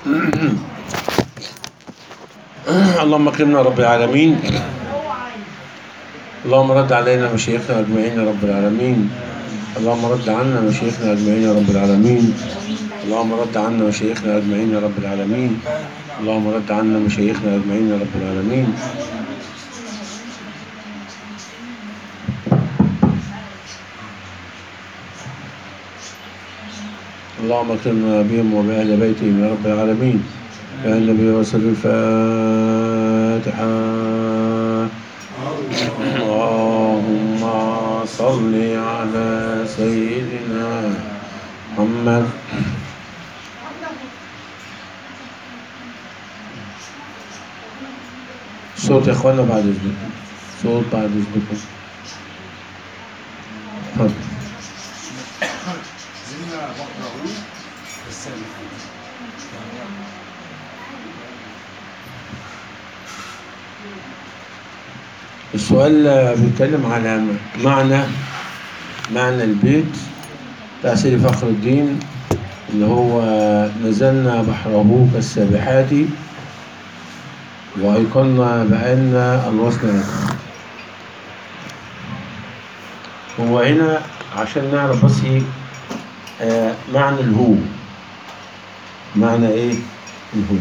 اللهم اكرمنا رب العالمين اللهم رد علينا مشايخنا اجمعين يا رب العالمين اللهم رد عنا مشايخنا اجمعين يا رب العالمين اللهم رد عنا مشايخنا اجمعين يا رب العالمين اللهم رد عنا مشايخنا اجمعين يا رب العالمين اللهم اكرمنا بهم وبأهل بيتهم يا رب العالمين يا النبي وسر الفاتحة اللهم صل على سيدنا محمد صوت يا اخوانا بعد اذنكم صوت بعد اذنكم اتفضل زلنا بقرأ السابق السؤال بيتكلم على معنى معنى البيت بتاع سيدي فخر الدين اللي هو نزلنا بحره كالسابحات وأيقنا بأن الوصل لكم هو هنا عشان نعرف بس ايه آه معنى الهو معنى ايه الهو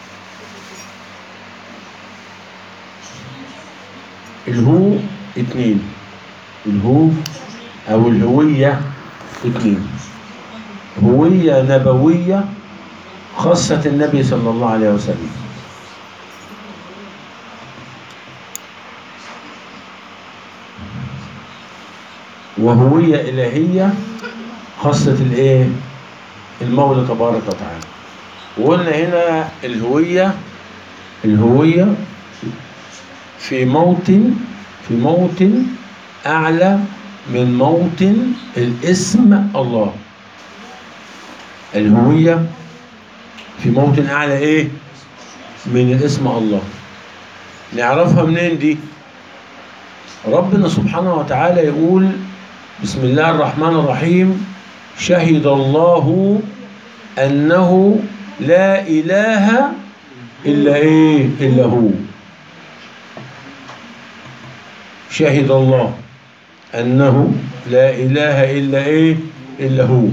الهو اتنين الهو او الهوية اتنين هوية نبوية خاصة النبي صلى الله عليه وسلم وهوية إلهية خاصة الإيه؟ المولى تبارك وتعالى وقلنا هنا الهوية الهوية في موطن في موطن أعلى من موطن الاسم الله الهوية في موطن أعلى إيه؟ من الاسم الله نعرفها منين دي؟ ربنا سبحانه وتعالى يقول بسم الله الرحمن الرحيم شهد الله أنه لا إله إلا إيه إلا هو شهد الله أنه لا إله إلا إيه إلا هو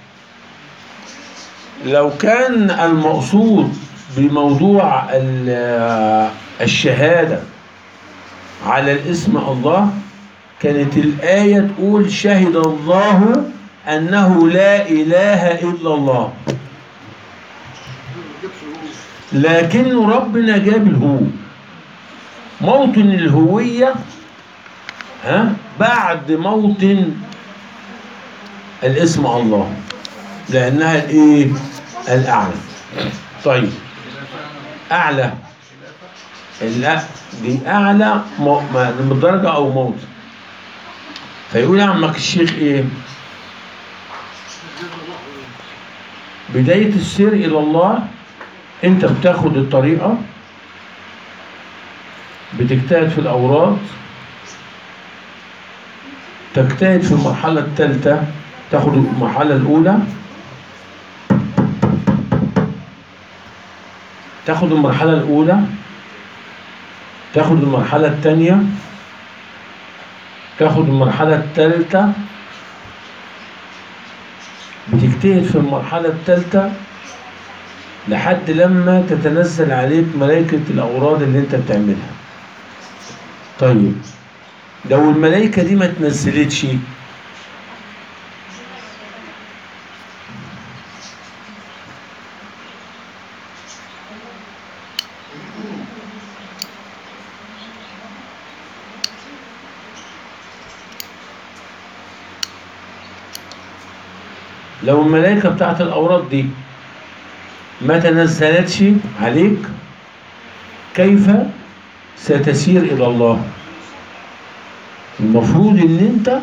لو كان المقصود بموضوع ال- الشهادة على الاسم الله كانت الآية تقول شهد الله أنه لا إله إلا الله لكن ربنا جاب الهو موطن الهوية ها بعد موطن الاسم الله لأنها الإيه الأعلى طيب أعلى لا دي أعلى مو- ما- من درجة أو موطن فيقول يا عمك الشيخ إيه بداية السير إلى الله أنت بتاخد الطريقة بتجتهد في الأوراد تجتهد في المرحلة الثالثة تاخد المرحلة الأولى تاخد المرحلة الأولى تاخد المرحلة الثانية تاخد المرحلة الثالثة بتجتهد في المرحلة الثالثة لحد لما تتنزل عليك ملائكة الأوراد اللي أنت بتعملها. طيب لو الملائكة دي ما تنزلتش لو الملائكة بتاعت الأوراد دي ما تنزلتش عليك كيف ستسير إلى الله المفروض إن أنت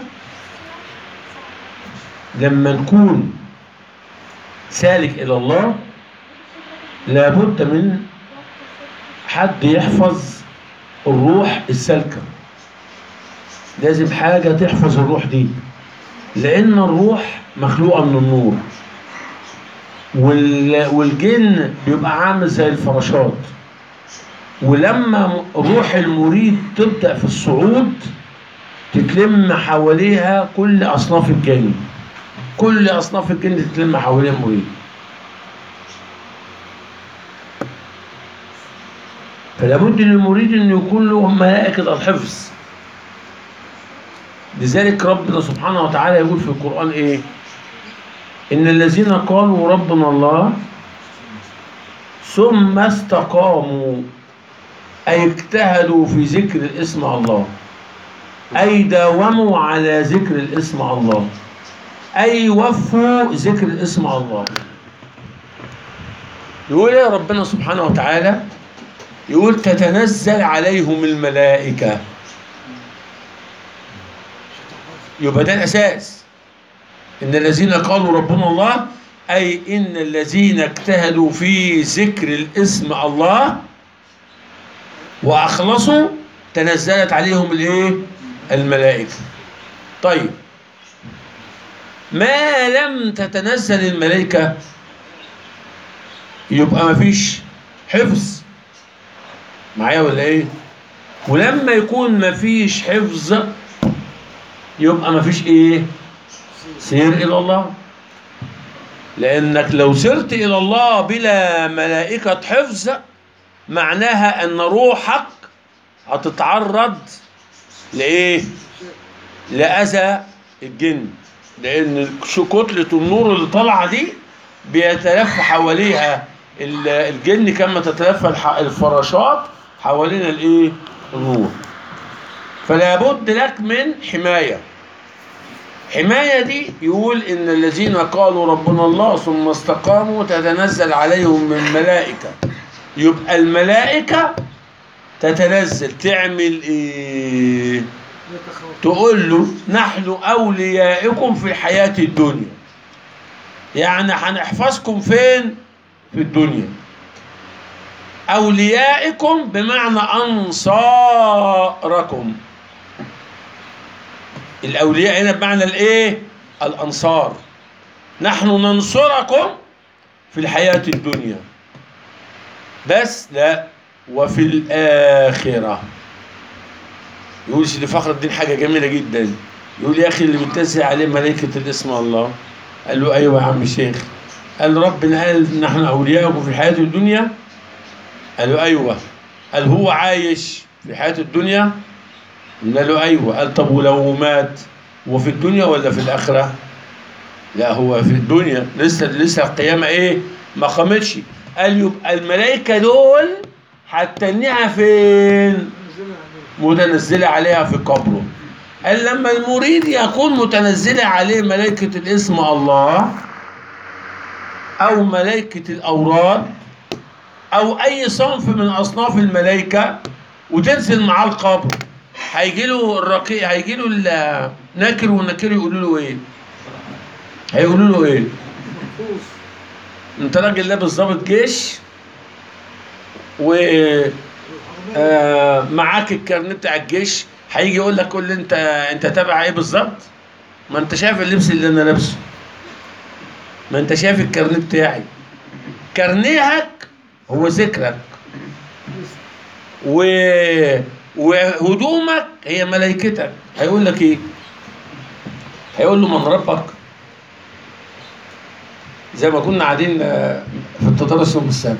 لما نكون سالك إلى الله لابد من حد يحفظ الروح السالكة لازم حاجة تحفظ الروح دي لأن الروح مخلوقة من النور وال... والجن بيبقى عامل زي الفراشات ولما م- روح المريد تبدأ في الصعود تتلم حواليها كل أصناف الجن كل أصناف الجن تتلم حوالين المريد فلا بد للمريد أن يكون له ملائكة الحفظ لذلك ربنا سبحانه وتعالى يقول في القرآن إيه إن الذين قالوا ربنا الله ثم استقاموا أي اجتهدوا في ذكر الاسم الله أي داوموا على ذكر الاسم الله أي وفوا ذكر الاسم الله يقول يا ربنا سبحانه وتعالى يقول تتنزل عليهم الملائكة يبقى ده الأساس إن الذين قالوا ربنا الله أي إن الذين اجتهدوا في ذكر الاسم الله وأخلصوا تنزلت عليهم الإيه؟ الملائكة طيب ما لم تتنزل الملائكة يبقى مفيش حفظ معايا ولا ايه ولما يكون مفيش حفظ يبقى مفيش ايه سير الى الله لانك لو سرت الى الله بلا ملائكة حفظ معناها ان روحك هتتعرض لايه لاذى الجن لان شو- كتلة النور اللي طالعة دي بيتلف حواليها ال- الجن كما تتلف الح- الفراشات حوالين الايه النور فلا بد لك من حماية حماية دي يقول إن الذين قالوا ربنا الله ثم استقاموا تتنزل عليهم من ملائكة يبقى الملائكة تتنزل تعمل إيه تقول له نحن أوليائكم في الحياة الدنيا يعني هنحفظكم فين في الدنيا أوليائكم بمعنى أنصاركم الأولياء هنا بمعنى الإيه الأنصار نحن ننصركم في الحياة الدنيا بس لا وفي الآخرة يقول سيدي فخر الدين حاجة جميلة جدا يقول يا أخي اللي بتنزل عليه ملائكة الاسم الله قال له أيوة يا عم الشيخ قال له ربنا قال نحن أولياؤكم في الحياة الدنيا قال له أيوة قال هو عايش في حياة الدنيا قلنا له أيوة قال طب ولو مات هو في الدنيا ولا في الآخرة لا هو في الدنيا لسه لسه القيامة إيه ما قامتش قال يبقى الملائكة دول هتنيها فين متنزلة عليها في قبره قال لما المريد يكون متنزلة عليه ملائكة الاسم الله أو ملائكة الأوراد أو أي صنف من أصناف الملائكة وتنزل معاه القبر هيجي له الرقيق هيجي له الناكر والنكير يقولوا له إيه؟ هيقولوا له إيه؟ أنت راجل لابس ضابط جيش و آه، معاك الكارنيه بتاع الجيش هيجي يقول لك قول لي انت انت تابع ايه بالظبط ما انت شايف اللبس اللي انا لابسه ما انت شايف الكارنيه بتاعي كارنيهك هو ذكرك و... وهدومك هي ملائكتك هيقول لك ايه هيقول له من ربك زي ما كنا قاعدين آه، في التدرس يوم السبت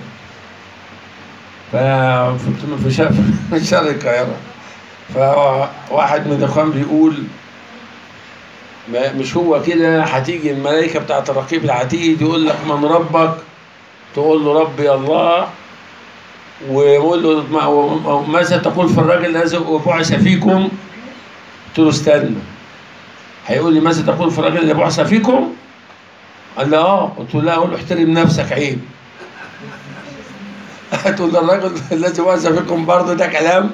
فكنت في شرق في شرق القاهرة فواحد من الإخوان بيقول ما- مش هو كده هتيجي الملائكة بتاعت الرقيب العتيد يقول لك من ربك تقول له ربي الله ويقول له ما- ماذا تقول في الراجل الذي بعث فيكم؟ قلت له استنى هيقول لي ماذا تقول في الراجل اللي بعث فيكم؟ قال لي اه قلت له لا اقول له احترم نفسك عيب هتقول الرجل الذي وأذى فيكم برضه ده كلام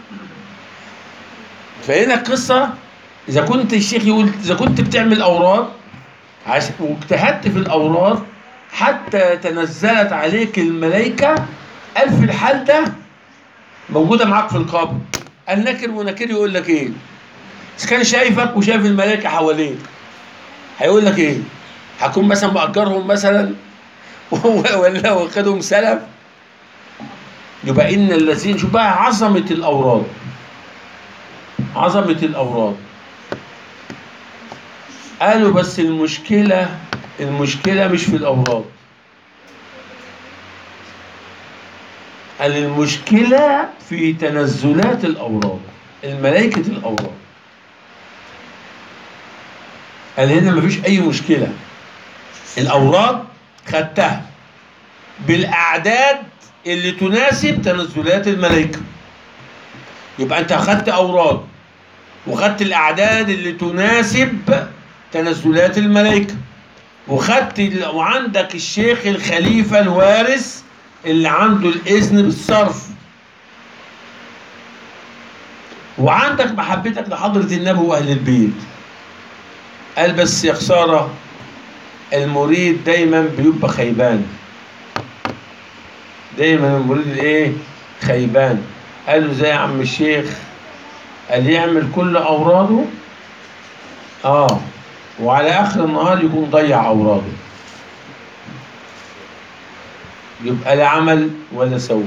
فهنا القصة إذا كنت الشيخ يقول إذا كنت بتعمل أوراد عش... واجتهدت في الأوراد حتى تنزلت عليك الملائكة قال في الحال ده موجودة معاك في القبر النكر ونكر يقول لك إيه إذا كان شايفك وشايف الملائكة حواليك هيقول لك إيه هكون مثلا مأجرهم مثلا ولا واخدهم سلف يبقى ان الذين شوف بقى عظمه الاوراد عظمه الاوراد قالوا بس المشكله المشكله مش في الاوراد قال المشكله في تنزلات الاوراد الملائكه الاوراد قال هنا مفيش اي مشكله الاوراد خدتها بالاعداد اللي تناسب تنزلات الملائكه يبقى انت اخدت اوراد وخدت الاعداد اللي تناسب تنزلات الملائكه وخدت ال- وعندك الشيخ الخليفه الوارث اللي عنده الاذن بالصرف وعندك محبتك لحضره النبي واهل البيت قال بس يا خساره المريد دايما بيبقى خيبان دايما المريد الايه خيبان قال له زي يا عم الشيخ قال يعمل كل اوراده اه وعلى اخر النهار يكون ضيع اوراده يبقى لا عمل ولا سوى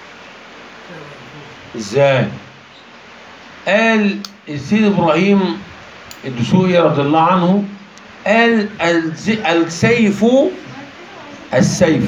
ازاي قال السيد ابراهيم الدسوقي رضي الله عنه قال الز- السيف السيف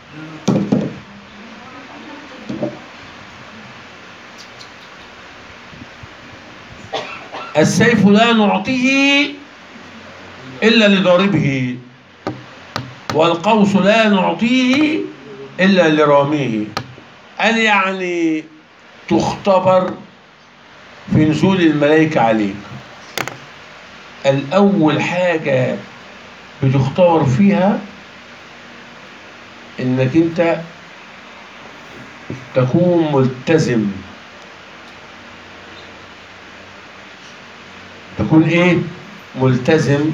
السيف لا نعطيه إلا لضاربه والقوس لا نعطيه إلا لراميه قال يعني تختبر في نزول الملائكة عليك الأول حاجة بتختبر فيها إنك أنت تكون ملتزم تكون إيه؟ ملتزم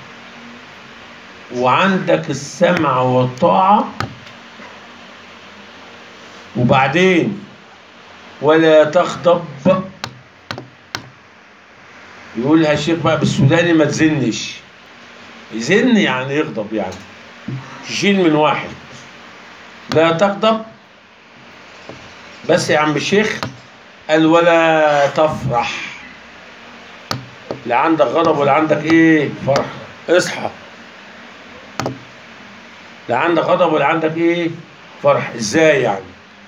وعندك السمع والطاعة وبعدين ولا تغضب يقولها الشيخ بقى بالسوداني ما تزنش يزن يعني يغضب يعني تشيل من واحد لا تغضب بس يا عم الشيخ قال ولا تفرح لا عندك غضب ولا عندك ايه فرح اصحى لا عندك غضب ولا عندك ايه فرح ازاي يعني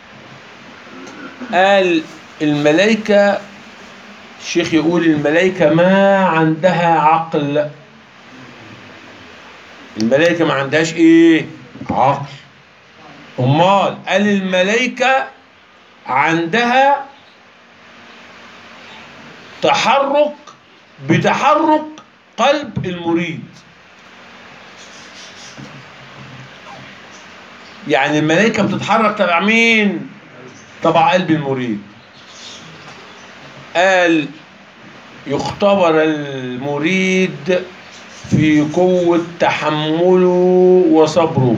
قال الملائكة الشيخ يقول الملائكة ما عندها عقل الملائكة ما عندهاش ايه عقل امال قال الملائكة عندها تحرك بتحرك قلب المريد يعني الملائكة بتتحرك تبع مين تبع قلب المريد قال يختبر المريد في قوة تحمله وصبره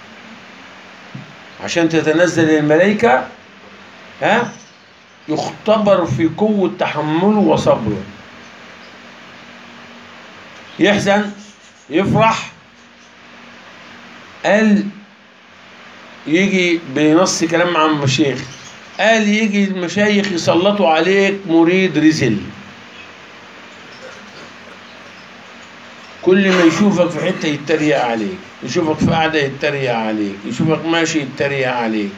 عشان تتنزل الملائكة ها يختبر في قوة تحمله وصبره يحزن يفرح قال يجي بنص كلام عم الشيخ قال يجي المشايخ يسلطوا عليك مريد رزل كل ما يشوفك في حته يتريق عليك يشوفك في قعده يتريق عليك يشوفك ماشي يتريق عليك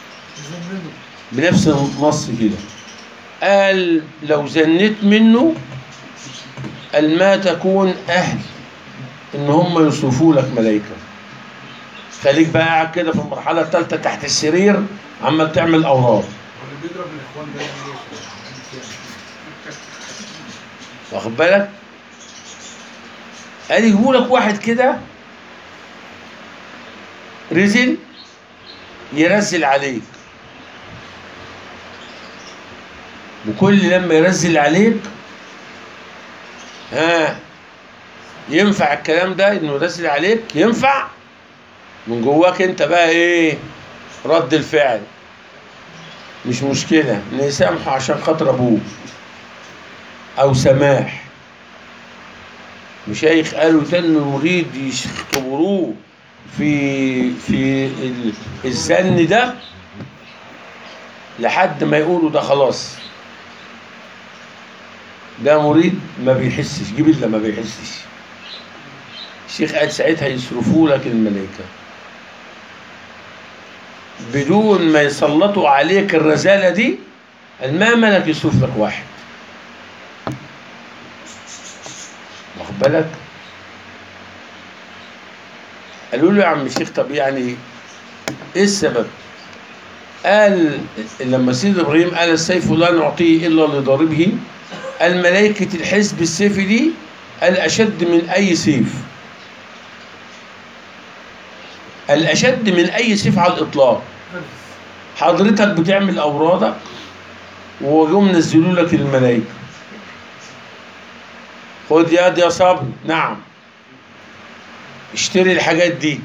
بنفس النص كده قال لو زنيت منه قال ما تكون اهل ان هم يصرفوا لك ملائكه خليك بقى قاعد كده في المرحله الثالثه تحت السرير عمال تعمل اوراد واللي بيضرب الاخوان ده يعني ايه؟ واخد بالك قال يجيبوا لك واحد كده رزل يرزل عليك وكل لما يرزل عليك ها ينفع الكلام ده انه يرزل عليك ينفع من جواك انت بقى ايه رد الفعل مش مشكلة نسامحه عشان خاطر ابوه او سماح مشايخ قالوا ده ان المريد يختبروه في في ال- الزن ده لحد ما يقولوا ده خلاص ده مريد ما بيحسش جبلة ما بيحسش الشيخ قال ساعتها يصرفوا لك الملائكة بدون ما يسلطوا عليك الرزالة دي ما ملك يصرف لك واحد واخد بالك قالوا له يا عم الشيخ طب يعني ايه السبب قال لما سيد ابراهيم قال السيف لا نعطيه الا لضاربه قال ملائكه الحزب السيف دي قال اشد من اي سيف قال اشد من اي سيف على الاطلاق حضرتك بتعمل اورادك وجم نزلوا لك الملائكه خد يد يا صبري نعم اشتري الحاجات دي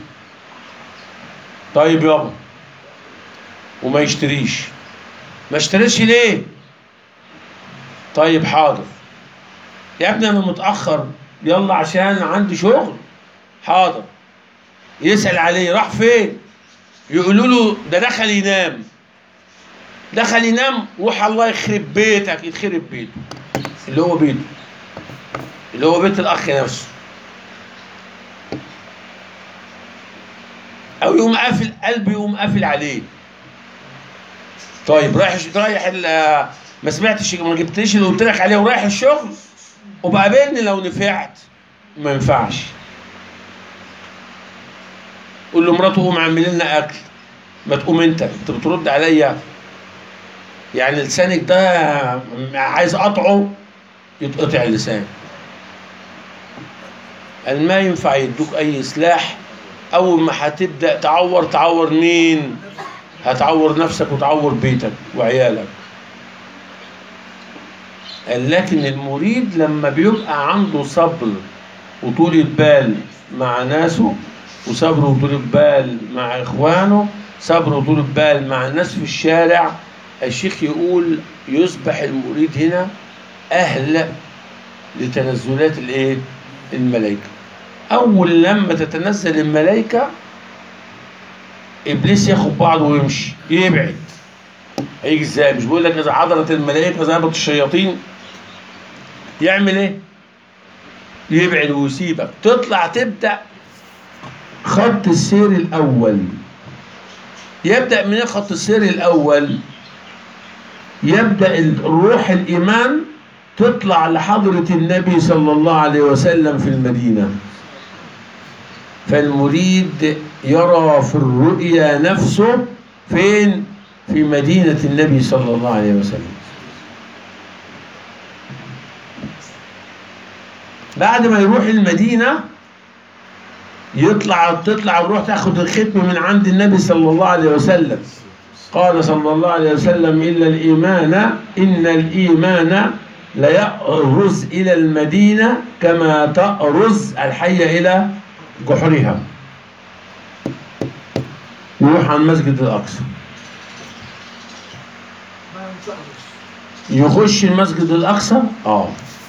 طيب يابا وما يشتريش ما اشتريش ليه طيب حاضر يا ابني انا متاخر يلا عشان عندي شغل حاضر يسال عليه راح فين يقولوا له ده دخل ينام دخل ينام روح الله يخرب بيتك يتخرب بيته اللي هو بيته اللي هو بيت الاخ نفسه او يقوم قافل قلبه يقوم قافل عليه طيب رايح رايح ال- ما سمعتش ما جبتليش اللي قلت لك عليه ورايح الشغل وبقابلني لو نفعت ما ينفعش قول له مراته قوم اعمل لنا اكل ما تقوم انت انت بترد عليا يعني لسانك ده عايز اقطعه يتقطع اللسان قال ما ينفع يدوك اي سلاح اول ما هتبدا تعور تعور مين هتعور نفسك وتعور بيتك وعيالك قال لكن المريد لما بيبقى عنده صبر وطولة بال مع ناسه وصبر وطولة بال مع اخوانه صبر وطولة بال مع الناس في الشارع الشيخ يقول يصبح المريد هنا اهل لتنزلات الايه الملائكه اول لما تتنزل الملائكه ابليس ياخد بعضه ويمشي يبعد هيجي ازاي مش بيقول لك اذا حضرت الملائكه ذهبت الشياطين يعمل ايه يبعد ويسيبك تطلع تبدا خط السير الاول يبدا من خط السير الاول يبدا الروح الايمان تطلع لحضره النبي صلى الله عليه وسلم في المدينه فالمريد يرى في الرؤيا نفسه فين في مدينة النبي صلى الله عليه وسلم بعد ما يروح المدينة يطلع تطلع الروح تاخد الختم من عند النبي صلى الله عليه وسلم قال صلى الله عليه وسلم إلا الإيمان إن الإيمان ليأرز إلى المدينة كما تأرز الحية إلى جحرها يروح على المسجد الأقصى ما ينفعش يخش المسجد الأقصى اه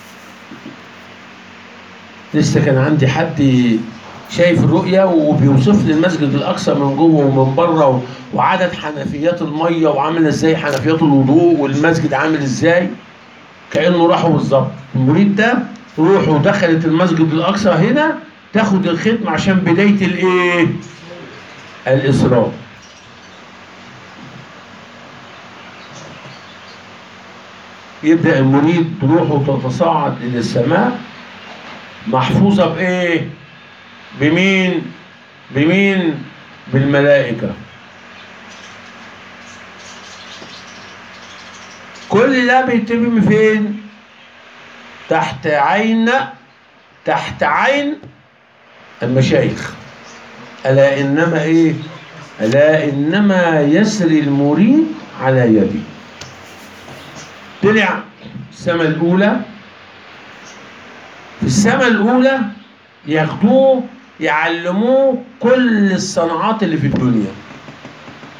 لسه كان عندي حد شايف الرؤية وبيوصف لي المسجد الأقصى من جوه ومن بره و- وعدد حنفيات المية وعامل ازاي حنفيات الوضوء والمسجد عامل ازاي كأنه راحوا بالظبط المريد ده روحه دخلت المسجد الأقصى هنا تاخد الختم عشان بداية الايه؟ الإسراء يبدأ المريد روحه تتصاعد إلى السماء محفوظة بإيه؟ بمين؟ بمين؟ بالملائكة كل ده بيتم فين؟ تحت عين تحت عين المشايخ ألا إنما إيه؟ ألا إنما يسري المريد على يدي طلع السماء الأولى في السماء الأولى ياخدوه يعلموه كل الصناعات اللي في الدنيا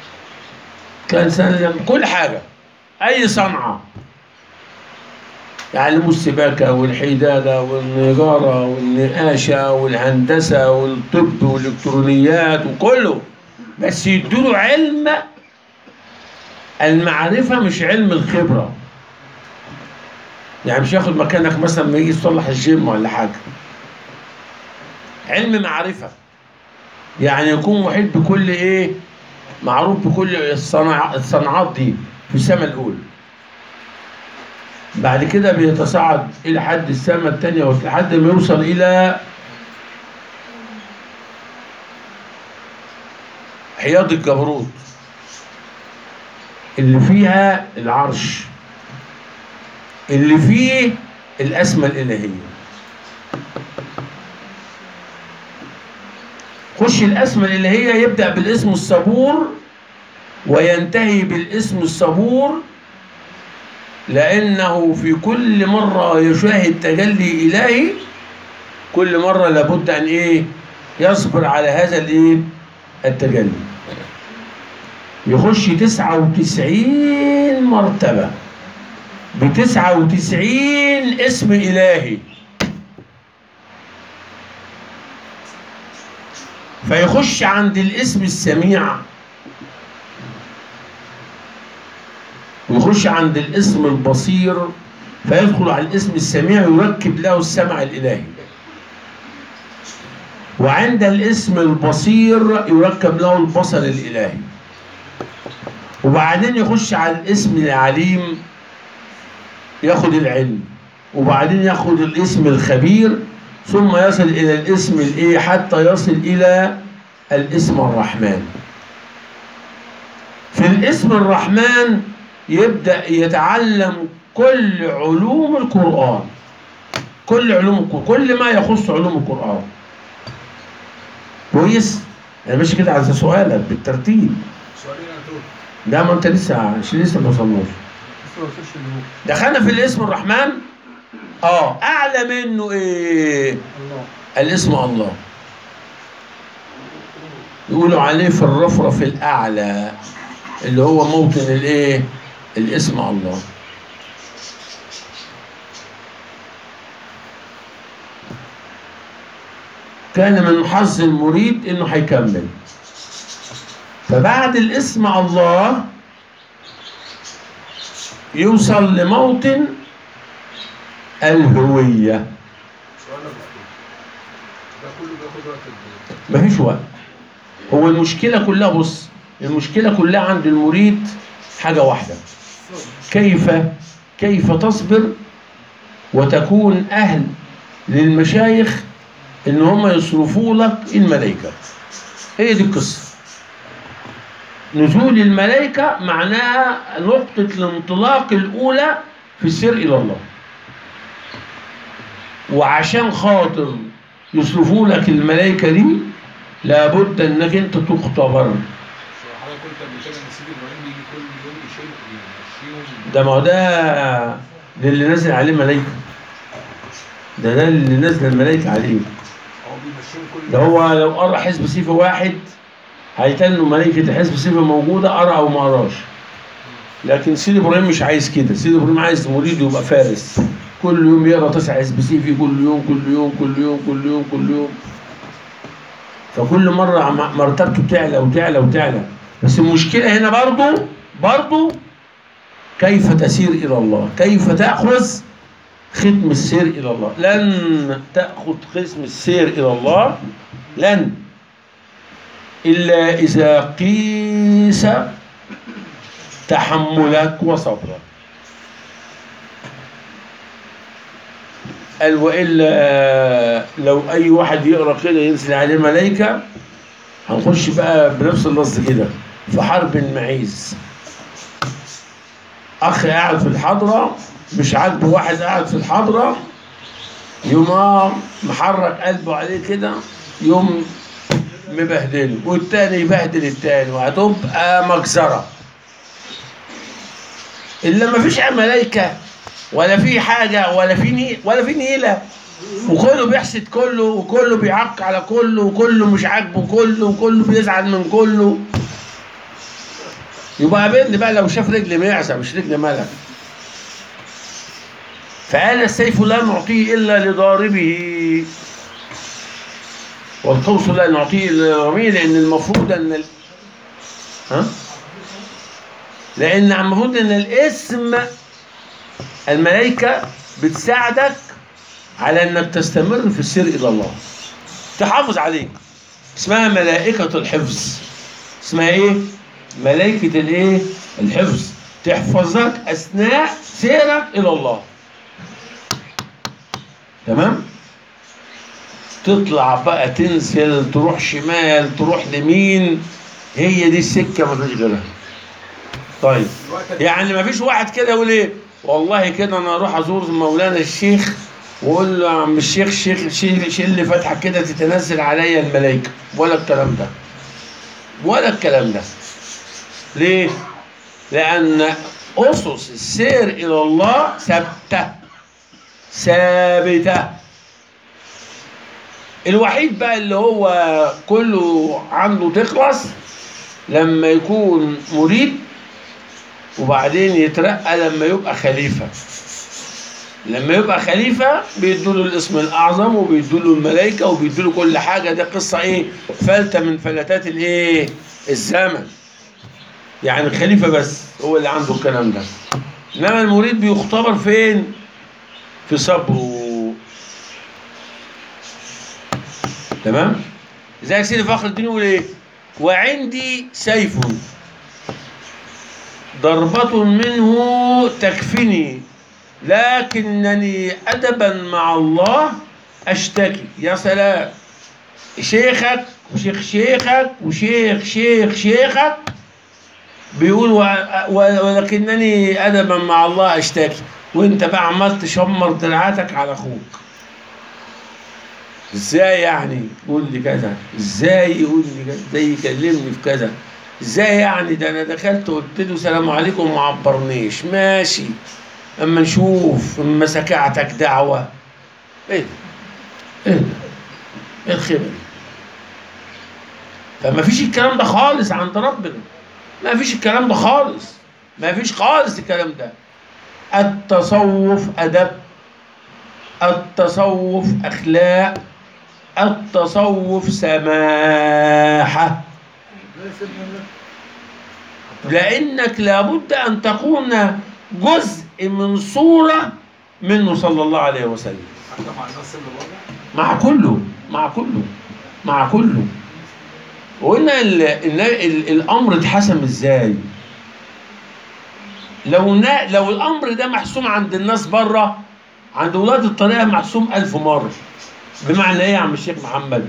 كان سنة كل حاجة أي صنعة يعلموا السباكة والحدادة والنجارة والنقاشة والهندسة والطب والإلكترونيات وكله بس يدوله علم المعرفة مش علم الخبرة يعني مش ياخد مكانك مثلا ما يجي يصلح الجيم ولا حاجة علم معرفة يعني يكون محيط بكل ايه معروف بكل الصناع الصناعات دي في السماء الأولى بعد كده بيتصاعد إلى حد السماء الثانية لحد ما يوصل إلى حياض الجبروت اللي فيها العرش اللي فيه الأسمى الإلهية خش الأسمى الإلهية يبدأ بالاسم الصبور وينتهي بالاسم الصبور لأنه في كل مرة يشاهد تجلي إلهي كل مرة لابد أن إيه يصبر على هذا الإيه التجلي يخش تسعة وتسعين مرتبة بتسعة وتسعين اسم إلهي فيخش عند الاسم السميع ويخش عند الاسم البصير فيدخل على الاسم السميع يركب له السمع الإلهي وعند الاسم البصير يركب له البصر الإلهي وبعدين يخش على الاسم العليم ياخد العلم وبعدين ياخد الاسم الخبير ثم يصل إلى الاسم الإيه حتى يصل إلى الاسم الرحمن في الاسم الرحمن يبدأ يتعلم كل علوم القرآن كل علوم القرآن كل ما يخص علوم القرآن كويس انا ماشي كده على سؤالك بالترتيب سؤالين انا دول ده ما انت لسه مش لسه ما وصلناش لسه ما وصلش اللي هو دخلنا في الاسم الرحمن اه اعلى منه ايه الله الاسم الله يقولوا عليه في الرفرف الاعلى اللي هو موطن الايه الاسم الله كان من حظ المريد انه هيكمل فبعد الاسم الله يوصل لموطن الهويه سؤال مفتوح ده كله بياخد وقت قد ايه؟ مفيش وقت هو المشكلة كلها بص المشكلة كلها عند المريد حاجة واحدة كيف كيف تصبر وتكون أهل للمشايخ إن هم يصرفوا لك الملائكة هي دي القصة نزول الملائكة معناها نقطة الانطلاق الأولى في السير إلى الله وعشان خاطر يصرفوا لك الملائكة دي لابد انك انت تختبر شو حضرتك قلت قبل كده ان سيدي ابراهيم بيجي كل يوم يشيل يمشيهم ده ما هو ده للي نازل عليه ملائكة ده ده اللي نازل الملائكة عليه هو بيمشيهم كل ده هو لو قرا حزب سيف واحد هيتنوا ملائكة حزب سيف موجودة قرا أو ما قراش لكن سيدي إبراهيم مش عايز كده سيدي إبراهيم عايز مريد يبقى فارس كل يوم يقرا تسع حزب سيفي كل يوم كل يوم كل يوم كل يوم كل يوم فكل مرة عم- مرتبته تعلى وتعلى وتعلى بس المشكلة هنا برضو برضو كيف تسير إلى الله كيف تأخذ ختم السير إلى الله لن تأخذ ختم السير إلى الله لن إلا إذا قيس تحملك وصبرك قال وإلا لو أي واحد يقرأ كده ينزل عليه ملائكة هنخش بقى بنفس اللفظ كده في حرب المعيز أخ قاعد في الحضرة مش عاجبه واحد قاعد في الحضرة يوم آه محرك قلبه عليه كده يوم مبهدله والتاني يبهدل التاني وهتبقى مجزرة إلا ما فيش ملايكة ولا في حاجة ولا في ني ولا في نيلة وكله بيحسد كله وكله بيعق على كله وكله مش عاجبه كله وكله بيزعل من كله يبقى قابلني بقى لو شاف رجل معزة مش رجل ملك فقال السيف لا نعطيه إلا لضاربه والقوس لا نعطيه إلا لرميه لأن المفروض أن ال... ها؟ لأن المفروض أن الاسم الملائكة بتساعدك على أنك تستمر في السير إلى الله تحافظ عليك اسمها ملائكة الحفظ اسمها ايه؟ ملائكة الايه؟ الحفظ تحفظك أثناء سيرك إلى الله تمام؟ تطلع بقى تنزل تروح شمال تروح يمين هي دي السكة مفيش غيرها طيب الوقت يعني ما فيش واحد كده يقول ايه والله كده انا اروح ازور مولانا الشيخ واقول له يا عم الشيخ شيخ شيل شيل لي فتحه كده تتنزل عليا الملائكه ولا الكلام ده ولا الكلام ده ليه؟ لأن أسس السير إلى الله ثابتة ثابتة الوحيد بقى اللي هو كله عنده تخلص لما يكون مريد وبعدين يترقى لما يبقى خليفة لما يبقى خليفة بيدوا له الاسم الأعظم وبيدوا له الملائكة وبيدوا له كل حاجة ده قصة إيه فلتة من فلتات الإيه الزمن يعني الخليفة بس هو اللي عنده الكلام ده إنما المريد بيختبر فين في صبره تمام زي سيدي فخر الدين يقول ايه وعندي سيف ضربة منه تكفني لكنني أدبا مع الله أشتكي يا سلام شيخك وشيخ شيخك وشيخ شيخ شيخك بيقول و- و- ولكنني أدبا مع الله أشتكي وانت بقى عمال تشمر دراعاتك على أخوك ازاي يعني يقول لي كذا ازاي يقول لي كذا ازاي يكلمني في كذا ازاي يعني ده انا دخلت قلت له سلام عليكم وما عبرنيش ماشي اما نشوف اما سكعتك دعوه ايه ده ايه ده ايه الخيبه دي فما فيش الكلام ده خالص عند ربنا ما فيش الكلام ده خالص ما فيش خالص الكلام ده التصوف ادب التصوف اخلاق التصوف سماحه لانك لابد ان تكون جزء من صوره منه صلى الله عليه وسلم حتى مع الناس اللي بره مع كله مع كله مع كله وقلنا ال ال ال الامر اتحسم ازاي لو نا لو الامر ده محسوم عند الناس بره عند ولاد الطريقه محسوم ألف مره بمعنى ايه يا عم الشيخ محمد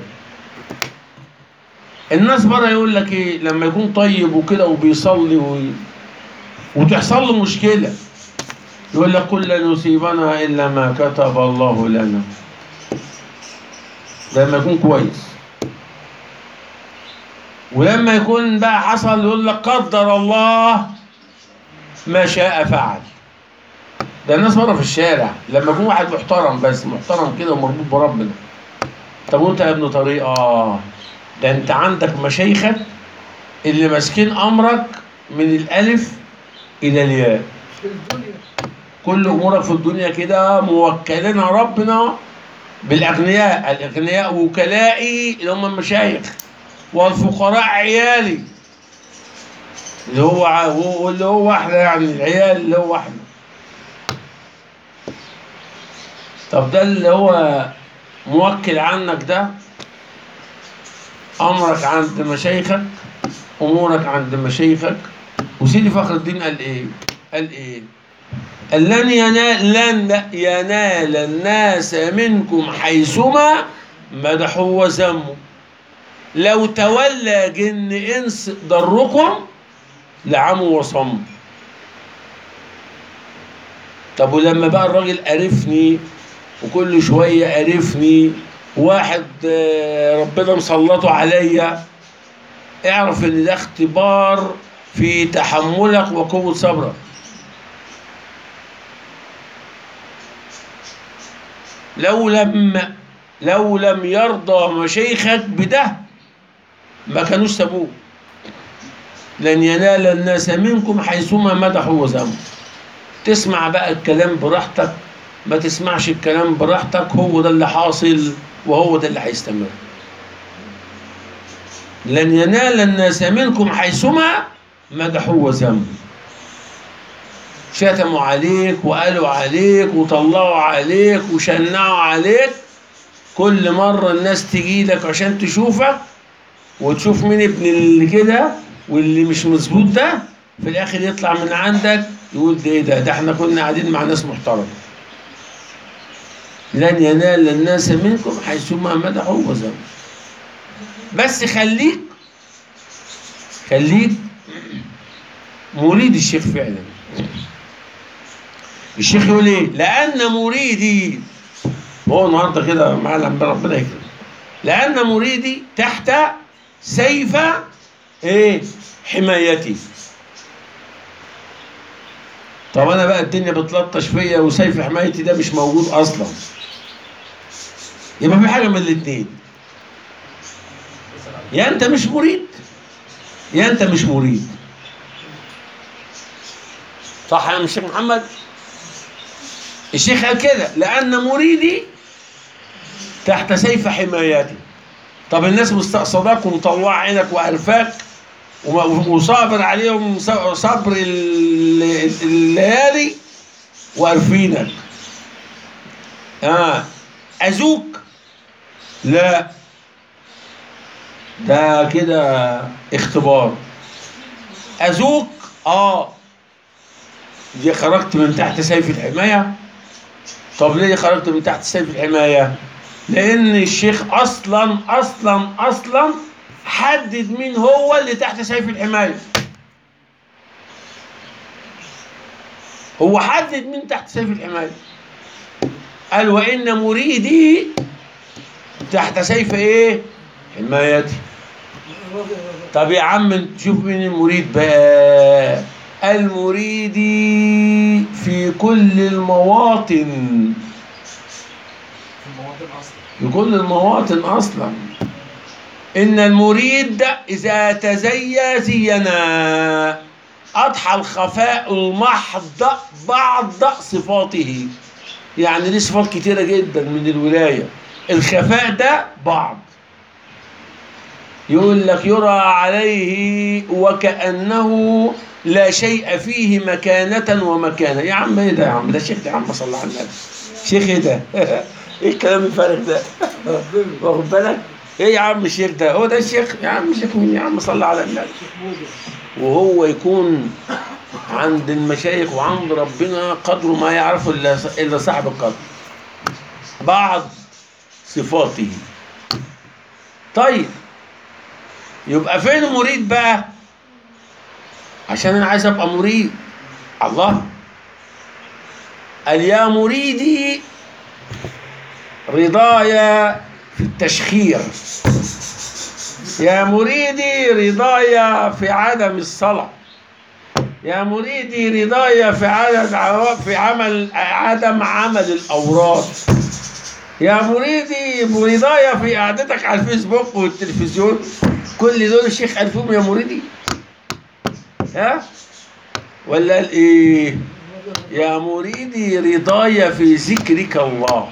الناس بره يقول لك ايه لما يكون طيب وكده وبيصلي و... وتحصل له مشكله يقول لك قل لن يصيبنا الا ما كتب الله لنا لما يكون كويس ولما يكون بقى حصل يقول لك قدر الله ما شاء فعل ده الناس بره في الشارع لما يكون واحد محترم بس محترم كده ومربوط بربنا طب وانت يا ابن طريقه ده انت عندك مشايخك اللي ماسكين امرك من الالف الى الياء في الدنيا كل امورك في الدنيا كده موكلينها ربنا بالاغنياء الاغنياء وكلائي اللي هم المشايخ والفقراء عيالي اللي هو ع- هو اللي هو احنا يعني العيال اللي هو احنا طب ده اللي هو موكل عنك ده امرك عند مشايخك امورك عند مشايخك وسيدي فخر الدين قال ايه قال ايه قال لن ينال لن ينال الناس منكم حيثما مدحوا وذموا لو تولى جن انس ضركم لعموا وصموا طب ولما بقى الراجل قرفني وكل شويه قرفني واحد آه، ربنا مسلطه عليا اعرف ان ده اختبار في تحملك وقوه صبرك لو لم لو لم يرضى مشايخك بده ما كانوش سابوه لن ينال الناس منكم حيثما مدحوا وذموا تسمع بقى الكلام براحتك ما تسمعش الكلام براحتك هو ده اللي حاصل وهو ده اللي هيستمر لن ينال الناس منكم حيثما مدحوا وذموا شتموا عليك وقالوا عليك وطلعوا عليك وشنعوا عليك كل مرة الناس تجي لك عشان تشوفك وتشوف مين ابن اللي كده واللي مش مظبوط ده في الاخر يطلع من عندك يقول ده ايه ده ده احنا كنا قاعدين مع ناس محترمه لن ينال الناس منكم حيثما مدحوا وذموا بس خليك خليك مريد الشيخ فعلا الشيخ يقول ايه لان مريدي هو النهارده كده معلم ربنا يكرمه لان مريدي تحت سيف ايه حمايتي طب انا بقى الدنيا بتلطش فيا وسيف حمايتي ده مش موجود اصلا يبقى في حاجه من الاثنين يا انت مش مريد يا انت مش مريد صح يا الشيخ محمد الشيخ قال كده لان مريدي تحت سيف حمايتي طب الناس مستقصداك ومطلعه عينك وقرفاك وم- وصابر عليهم ص- صبر ال- ال- الليالي وقرفينك اه اذوك لا ده كده اختبار اذوك اه دي خرجت من تحت سيف الحمايه طب ليه خرجت من تحت سيف الحمايه لان الشيخ اصلا اصلا اصلا حدد مين هو اللي تحت سيف الحمايه هو حدد مين تحت سيف الحمايه قال وان مريدي تحت سيف ايه حمايتي طب يا عم شوف مين المريد بقى المريد في كل المواطن في المواطن اصلا في كل المواطن اصلا ان المريد اذا تزيا زينا اضحى الخفاء المحض بعض صفاته يعني ليه صفات كتيره جدا من الولايه الخفاء ده بعض يقول لك يرى عليه وكأنه لا شيء فيه مكانة ومكانة يا عم ايه ده يا عم ده شيخ ده يا عم صلى على النبي شيخ ايه ده ايه الكلام الفارغ ده واخد بالك ايه يا عم الشيخ ده هو ده الشيخ يا عم الشيخ مين يا عم صلى على النبي وهو يكون عند المشايخ وعند ربنا قدر ما يعرفه الا الا صاحب القدر بعض صفاته طيب يبقى فين المريد بقى عشان انا عايز ابقى مريد الله قال يا مريدي رضايا في التشخير يا مريدي رضايا في عدم الصلاة يا مريدي رضايا في عدم عوا- في عمل عدم عمل الأوراد يا مريدي رضايا في قعدتك على الفيسبوك والتلفزيون كل دول الشيخ ألفهم يا مريدي ها ولا قال ايه يا مريدي رضايا في ذكرك الله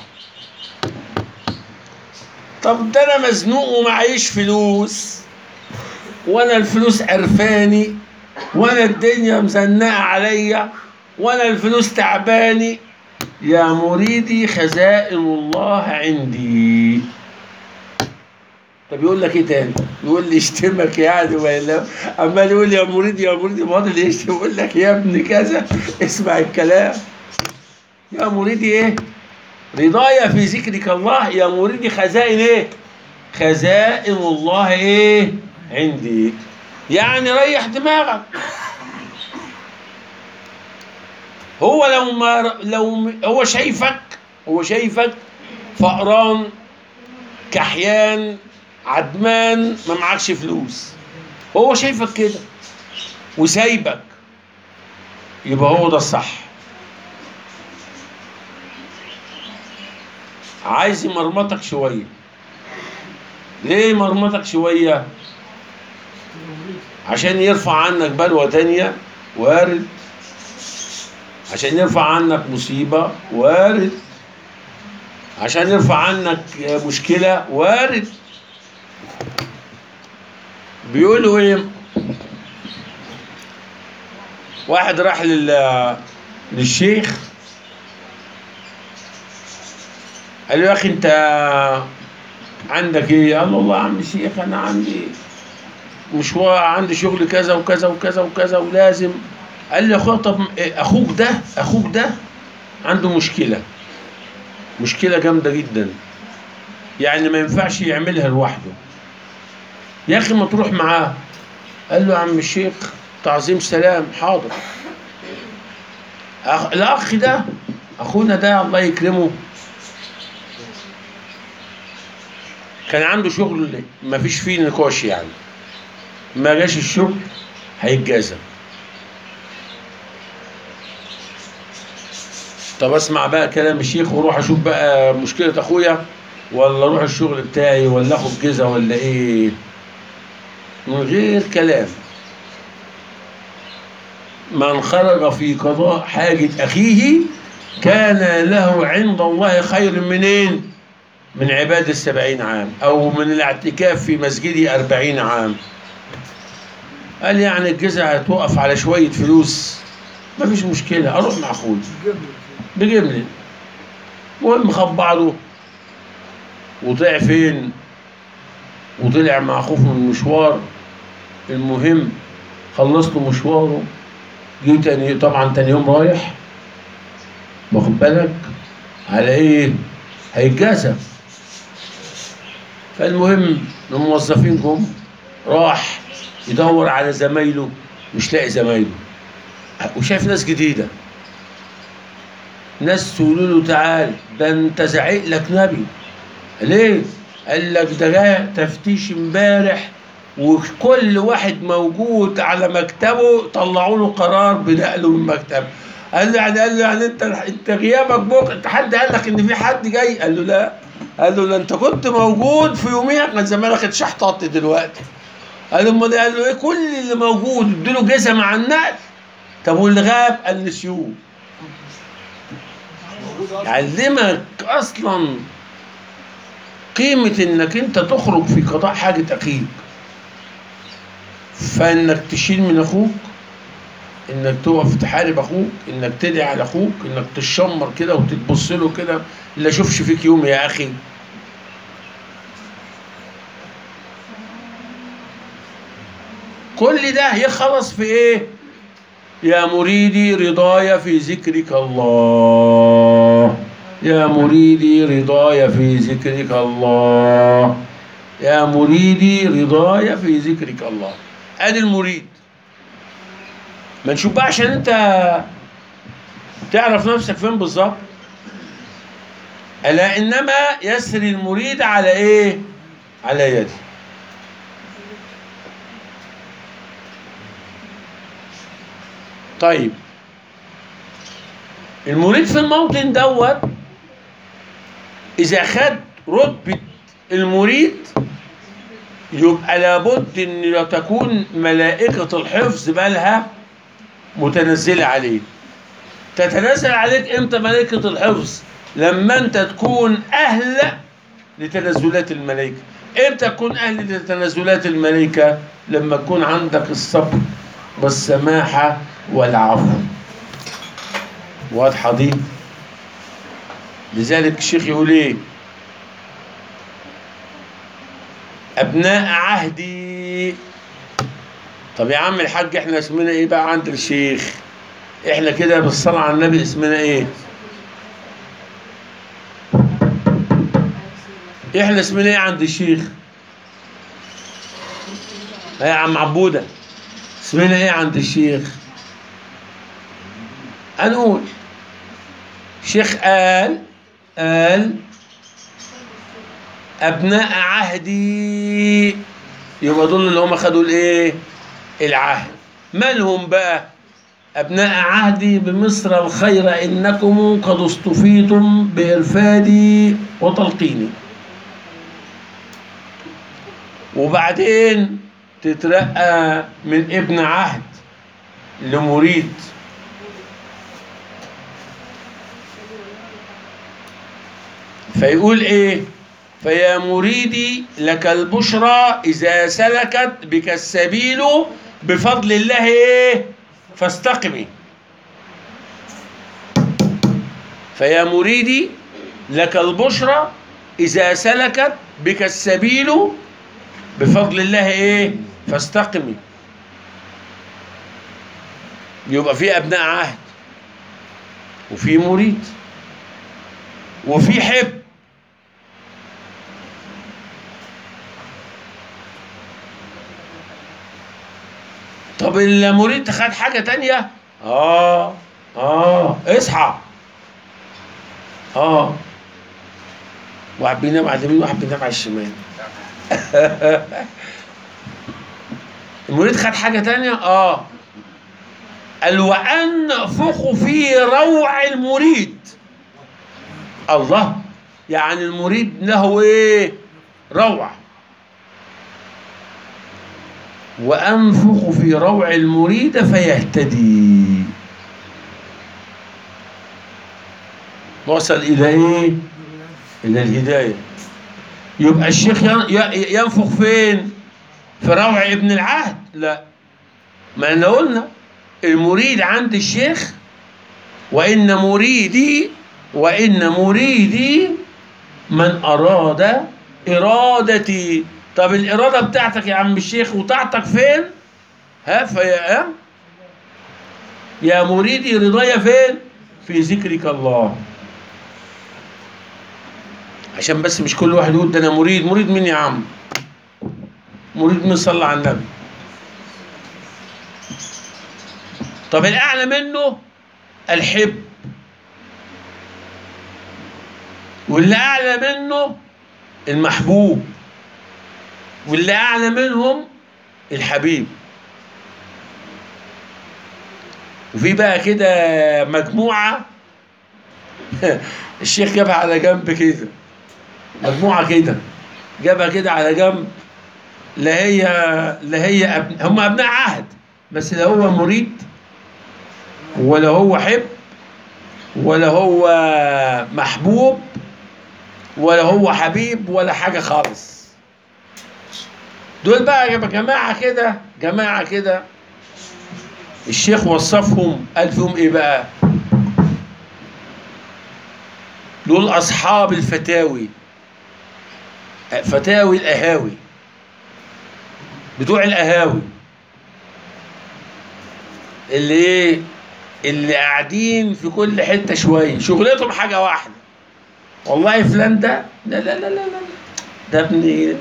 طب ده انا مزنوق ومعيش فلوس وانا الفلوس عرفاني وانا الدنيا مزنقه عليا وانا الفلوس تعباني يا مريدي خزائن الله عندي طب يقول لك ايه تاني؟ يقول لي اشتمك يعني ولا عمال يقول يا مريد يا مريد فاضل يشتم يقول لك يا ابن كذا اسمع الكلام يا مريدي ايه؟ رضايا في ذكرك الله يا مريدي خزائن ايه؟ خزائن الله ايه؟ عندي يعني ريح دماغك هو لو ما لو هو شايفك هو شايفك فقران كحيان عدمان ما معكش فلوس هو شايفك كده وسايبك يبقى هو ده الصح عايز يمرمطك شويه ليه مرمطك شويه عشان يرفع عنك بلوى تانية وارد عشان يرفع عنك مصيبة وارد عشان يرفع عنك مشكلة وارد بيقولوا ايه واحد راح لل للشيخ قال له يا اخي انت عندك ايه؟ قال له والله يا عم الشيخ انا عندي مشوار عندي شغل كذا وكذا وكذا وكذا ولازم قال لي يا اخويا طب إيه اخوك ده اخوك ده عنده مشكله مشكله جامده جدا يعني ما ينفعش يعملها لوحده يا اخي ما تروح معاه قال له يا عم الشيخ تعظيم سلام حاضر أخ... الاخ ده اخونا ده الله يكرمه كان عنده شغل ما فيش فيه نقاش يعني ما جاش الشغل هيتجازى طب اسمع بقى كلام الشيخ واروح اشوف بقى مشكلة اخويا ولا اروح الشغل بتاعي ولا اخد جزا ولا ايه من غير كلام من خرج في قضاء حاجة أخيه كان له عند الله خير منين من عباد السبعين عام أو من الاعتكاف في مسجدي أربعين عام قال يعني الجزء هتوقف على شوية فلوس مفيش مشكلة أروح مع أخوي بجملة المهم خد بعضه وطلع فين وطلع مع أخوه من المشوار المهم خلصت مشواره جه تاني طبعا تاني يوم رايح واخد بالك على ايه هيتجازى فالمهم الموظفين جم راح يدور على زمايله مش لاقي زمايله وشايف ناس جديده ناس تقولوا له تعال ده انت زعيق لك نبي ليه؟ قال لك ده جاي تفتيش امبارح وكل واحد موجود على مكتبه طلعوا له قرار بنقله من مكتبه قال له يعني قال له يعني انت انت غيابك بكره انت حد قال لك ان في حد جاي قال له لا قال له لا انت كنت موجود في يوميها كان زمانك اتشحططت دلوقتي قال له امال قال له ايه كل اللي موجود اديله جزء مع النقل طب واللي غاب قال نسيوه يعلمك اصلا قيمة انك انت تخرج في قضاء حاجة اخيك فانك تشيل من اخوك انك تقف تحارب اخوك انك تدعي على اخوك انك تشمر كده وتبص له كده لا اشوفش فيك يوم يا اخي كل ده يخلص في ايه يا مريدي رضاي في ذكرك الله يا مريدي رضاي في ذكرك الله يا مريدي رضاي في ذكرك الله ادي المريد ما نشوف بقى عشان انت تعرف نفسك فين بالظبط الا انما يسري المريد على ايه على يدي طيب المريد في الموطن دوت اذا خد رتبه المريد يبقى لابد ان تكون ملائكه الحفظ بالها متنزله عليه تتنزل عليك امتى ملائكه الحفظ لما انت تكون اهل لتنزلات الملائكه امتى تكون اهل لتنزلات الملائكه لما تكون عندك الصبر والسماحه والعفو واضحه دي لذلك الشيخ يقول ايه ابناء عهدي طب يا عم الحاج احنا اسمنا ايه بقى عند الشيخ احنا كده بالصلاة على النبي اسمنا ايه احنا اسمنا ايه عند الشيخ ها يا عم عبودة اسمنا ايه عند الشيخ هنقول شيخ قال قال ابناء عهدي يبقى دول اللي هم خدوا الايه العهد مالهم بقى ابناء عهدي بمصر الخير انكم قد اصطفيتم بارفادي وتلقيني وبعدين تترقى من ابن عهد لمريد فيقول ايه فيا مريدي لك البشرى اذا سلكت بك السبيل بفضل الله ايه فاستقمي فيا مريدي لك البشرى اذا سلكت بك السبيل بفضل الله ايه فاستقمي يبقى في ابناء عهد وفي مريد وفي حب طب المريد خد حاجة تانية اه اه اصحى اه واحد بينام على اليمين وواحد بينام على الشمال المريد خد حاجة تانية اه قال وأنفخ في روع المريد الله يعني المريد له ايه روع وأنفخ في روع المريد فيهتدي وصل إلى إيه؟ إلى الهداية يبقى الشيخ ين- ي- ينفخ فين؟ في روع ابن العهد؟ لا ما احنا قلنا المريد عند الشيخ وإن مريدي وإن مريدي من أراد إرادتي طب الإرادة بتاعتك يا عم الشيخ وطاعتك فين؟ ها فيا ها؟ يا مريدي رضايا فين؟ في ذكرك الله عشان بس مش كل واحد يقول ده انا مريد مريد مين يا عم مريد مين صلى على النبي طب الاعلى منه الحب واللي اعلى منه المحبوب واللي اعلى منهم الحبيب وفي بقى كده مجموعه الشيخ جابها على جنب كده مجموعه كده جابها كده على جنب لا هي لا هي أب... هم ابناء عهد بس لا هو مريد ولا هو حب ولا هو محبوب ولا هو حبيب ولا حاجه خالص دول بقى يا جماعه كده جماعه كده الشيخ وصفهم قال فيهم ايه بقى دول اصحاب الفتاوي فتاوي الاهاوي بتوع القهاوي اللي ايه اللي قاعدين في كل حته شويه شغلتهم حاجه واحده والله فلان ده لا لا لا لا لا ده ابن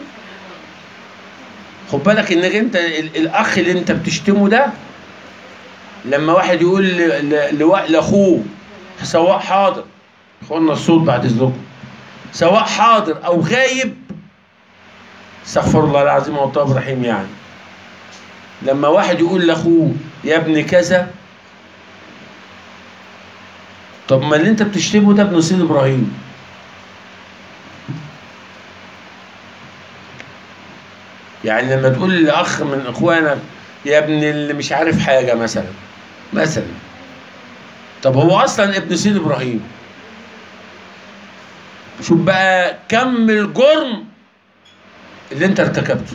خد بالك انك انت ال- الاخ اللي انت بتشتمه ده لما واحد يقول ل- ل- لوا- لاخوه سواء حاضر خدنا الصوت بعد اذنكم سواء حاضر او غايب استغفر الله العظيم والتواب الرحيم يعني لما واحد يقول لاخوه يا ابن كذا طب ما اللي انت بتشتمه ده ابن سيد ابراهيم يعني لما تقول لاخ من اخوانك يا ابن اللي مش عارف حاجه مثلا مثلا طب هو اصلا ابن سيد ابراهيم شوف بقى كم الجرم اللي انت ارتكبته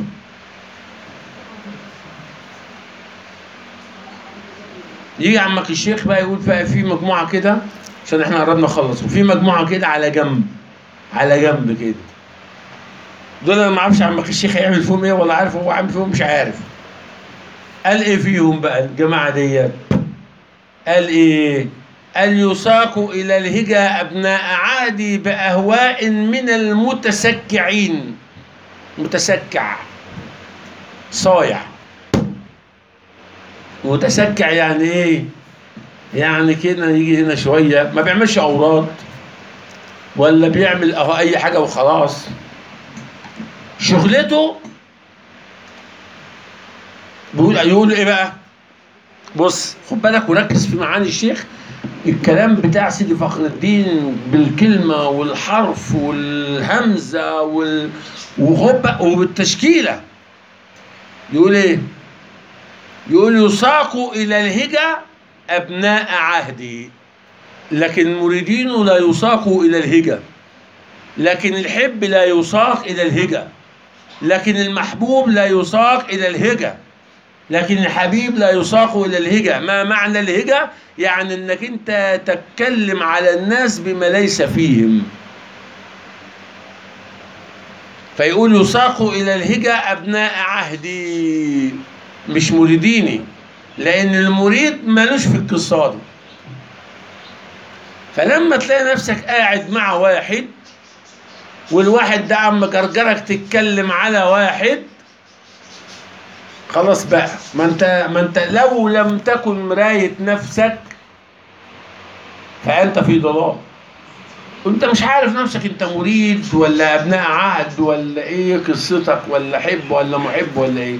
يجي عمك الشيخ بقى يقول بقى في مجموعه كده عشان احنا قربنا نخلص وفي مجموعه كده على جنب على جنب كده دول انا ما اعرفش عمك الشيخ هيعمل فيهم ايه ولا عارف هو عامل فيهم مش عارف قال ايه فيهم بقى الجماعه ديت قال ايه قال يساق الى الهجا ابناء عادي باهواء من المتسكعين متسكع صايع متسكع يعني ايه يعني كده يجي هنا شويه ما بيعملش اوراد ولا بيعمل اهو اي حاجه وخلاص شغلته بيقول يقول ايه بقى بص خد بالك وركز في معاني الشيخ الكلام بتاع سيدي فخر الدين بالكلمة والحرف والهمزة وال... وخد بقى وبالتشكيلة يقول ايه يقول يساق إلى الهجا أبناء عهدي لكن مريدين لا يساقوا إلى الهجا لكن الحب لا يساق إلى الهجة لكن المحبوب لا يساق إلى الهجة لكن الحبيب لا يساق إلى الهجة ما معنى الهجة؟ يعني أنك أنت تتكلم على الناس بما ليس فيهم فيقول يساق إلى الهجة أبناء عهدي مش مريديني لأن المريد ملوش في القصة دي فلما تلاقي نفسك قاعد مع واحد والواحد ده عم جرجرك تتكلم على واحد خلاص بقى ما انت ما انت لو لم تكن مراية نفسك فأنت في ضلال وانت مش عارف نفسك انت مريد ولا ابناء عهد ولا ايه قصتك ولا حب ولا محب ولا ايه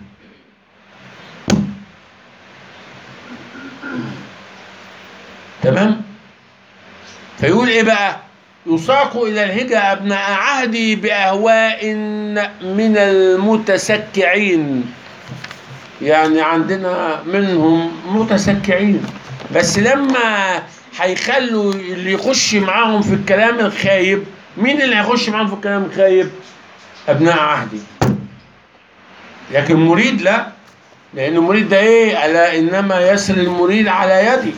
تمام فيقول ايه بقى يساق الى الهجة ابناء عهدي باهواء من المتسكعين يعني عندنا منهم متسكعين بس لما هيخلوا اللي يخش معاهم في الكلام الخايب مين اللي هيخش معاهم في الكلام الخايب ابناء عهدي لكن مريد لا لان المريد ده ايه الا انما يسري المريد على يدي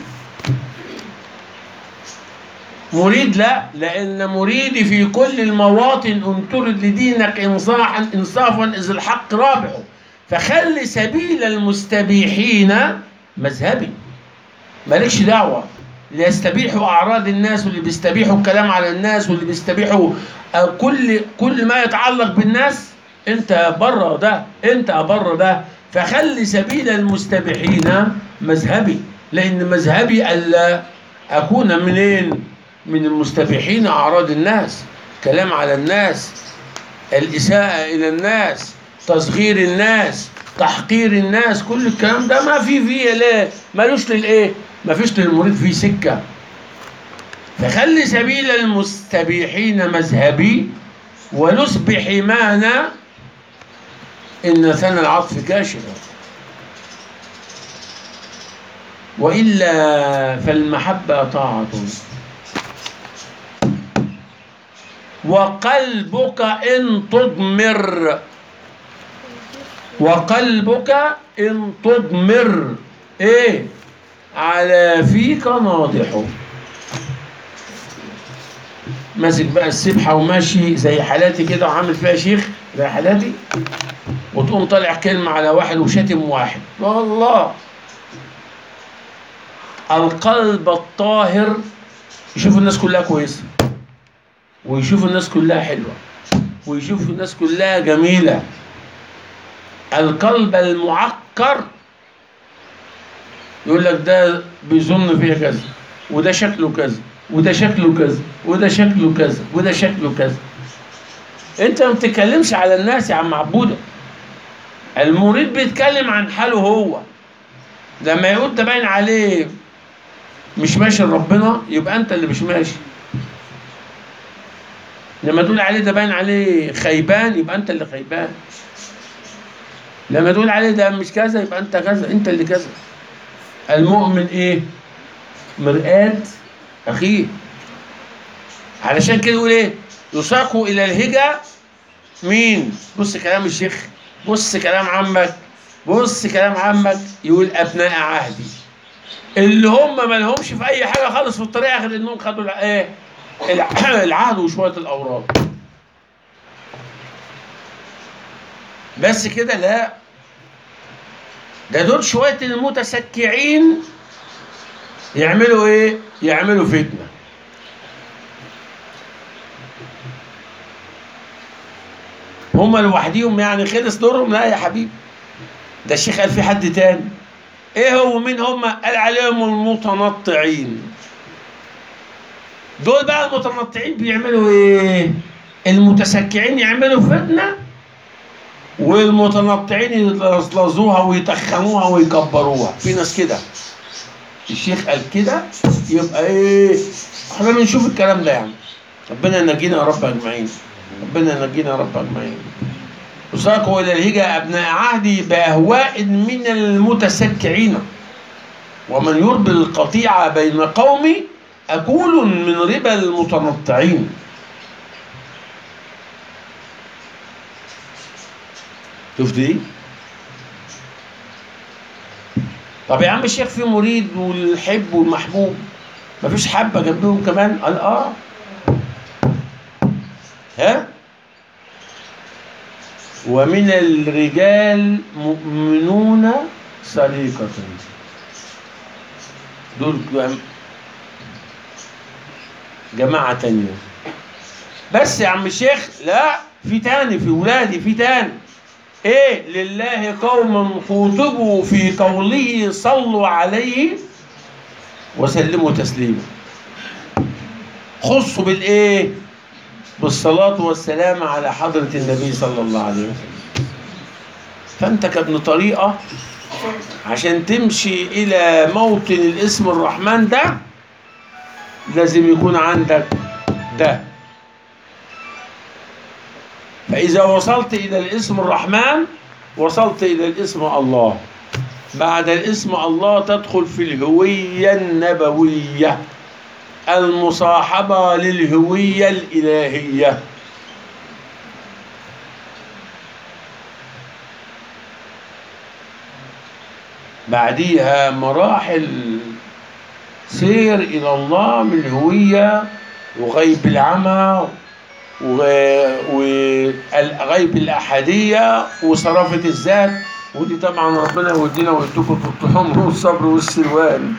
مريد لا لان مريدي في كل المواطن ان ترد لدينك انصاحا انصافا اذ الحق رابحه فخلي سبيل المستبيحين مذهبي مالكش دعوه اللي يستبيحوا اعراض الناس واللي بيستبيحوا الكلام على الناس واللي بيستبيحوا آه، كل كل ما يتعلق بالناس انت بره ده انت بره ده فخلي سبيل المستبيحين مذهبي لان مذهبي الا اكون منين من المستبيحين اعراض الناس كلام على الناس الاساءه الى الناس تصغير الناس تحقير الناس كل الكلام ده ما في فيه ليه ملوش للايه ما فيش للمريد فيه سكه فخلي سبيل المستبيحين مذهبي ونسب حمانا إن ثنى العطف كاشفة وإلا فالمحبة طاعة وقلبك إن تضمر وقلبك إن تضمر إيه على فيك ناضحه ماسك بقى السبحة وماشي زي حالاتي كده وعامل فيها شيخ زي حالاتي وتقوم طالع كلمة على واحد وشاتم واحد والله القلب الطاهر يشوف الناس كلها كويسة ويشوف الناس كلها حلوة ويشوف الناس كلها جميلة القلب المعكر يقول لك ده بيظن فيها كذا وده شكله كذا وده شكله كذا وده شكله كذا وده شكله كذا انت ما بتتكلمش على الناس يا عم عبوده المريد بيتكلم عن حاله هو لما يقول ده باين عليه مش ماشي لربنا يبقى انت اللي مش ماشي لما تقول عليه ده باين عليه خيبان يبقى انت اللي خيبان لما تقول عليه ده مش كذا يبقى انت كذا انت اللي كذا المؤمن ايه مرآة اخيه علشان كده يقول ايه يساق الى الهجة مين بص كلام الشيخ بص كلام عمك بص كلام عمك يقول ابناء عهدي اللي هم ما لهمش في اي حاجه خالص في الطريقه غير انهم خدوا الع- ايه الع- العهد وشويه الاوراق بس كده لا ده دول شويه المتسكعين يعملوا ايه يعملوا فتنه هم لوحديهم يعني خلص دورهم لا يا حبيبي ده الشيخ قال في حد تاني ايه هو مين هم قال عليهم المتنطعين دول بقى المتنطعين بيعملوا ايه المتسكعين يعملوا فتنة والمتنطعين يلظلظوها ويتخنوها ويكبروها في ناس كده الشيخ قال كده يبقى ايه احنا بنشوف الكلام ده يعني ربنا ينجينا يا رب اجمعين ربنا ينجينا يا رب اجمعين وساقوا الى الهجة ابناء عهدي باهواء من المتسكعين ومن يربي القطيعة بين قومي أكول من ربا المتنطعين شفت دي طب يا عم الشيخ في مريد والحب والمحبوب مفيش حبه جنبهم كمان قال اه ها ومن الرجال مؤمنون سريقة دول جم- جماعة تانية بس يا عم الشيخ لا في تاني في ولادي في تاني ايه لله قوم خوطبوا في قوله صلوا عليه وسلموا تسليما خصوا بالايه بالصلاة والسلام على حضرة النبي صلى الله عليه وسلم فأنت كابن طريقة عشان تمشي إلى موطن الاسم الرحمن ده لازم يكون عندك ده فإذا وصلت إلى الاسم الرحمن وصلت إلى الاسم الله بعد الاسم الله تدخل في الهوية النبوية المصاحبة للهوية الإلهية بعديها مراحل سير إلى الله من الهوية وغيب العمى وغيب الأحدية وصرافة الذات ودي طبعا ربنا يودينا ويدوكم في الطعام والصبر والسلوان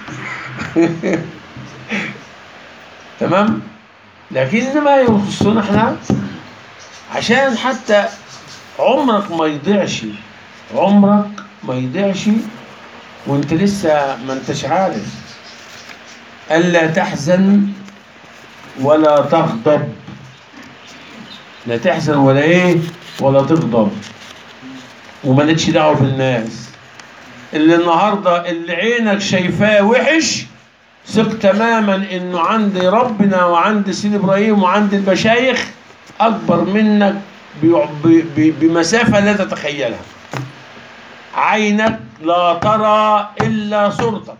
تمام لكن ما يخصنا احنا عشان حتى عمرك ما يضيعش عمرك ما يضيعش وانت لسه ما انتش عارف الا تحزن ولا تغضب لا تحزن ولا ايه ولا تغضب ومالكش دعوه بالناس اللي النهارده اللي عينك شايفاه وحش ثق تماما انه عند ربنا وعند سيد ابراهيم وعند المشايخ اكبر منك بيع- ب- ب- بمسافه لا تتخيلها عينك لا ترى الا صورتك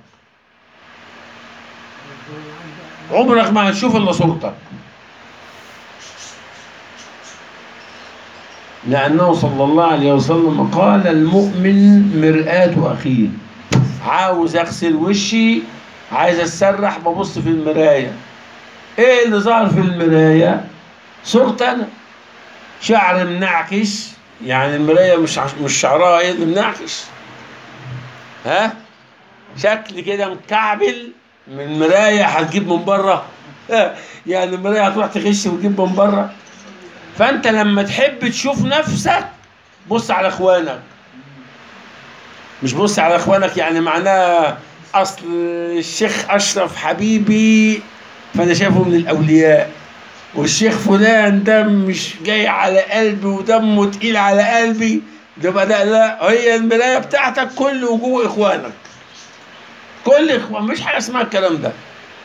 عمرك ما هتشوف الا صورتك لأنه صلى الله عليه وسلم قال المؤمن مرآة أخيه عاوز أغسل وشي عايز أتسرح ببص في المراية إيه اللي ظهر في المراية؟ صورتي أنا شعر منعكش يعني المراية مش عش... مش شعرها إيه اللي منعكش ها؟ شكل كده مكعبل من المراية هتجيب من بره ها، يعني المراية هتروح تغش وتجيب من بره فانت لما تحب تشوف نفسك بص على اخوانك مش بص على اخوانك يعني معناه اصل الشيخ اشرف حبيبي فانا شايفه من الاولياء والشيخ فلان ده مش جاي على قلبي ودمه تقيل على قلبي ده بقى ده لا هي المرايه بتاعتك كل وجوه اخوانك كل اخوان مش حاجه اسمها الكلام ده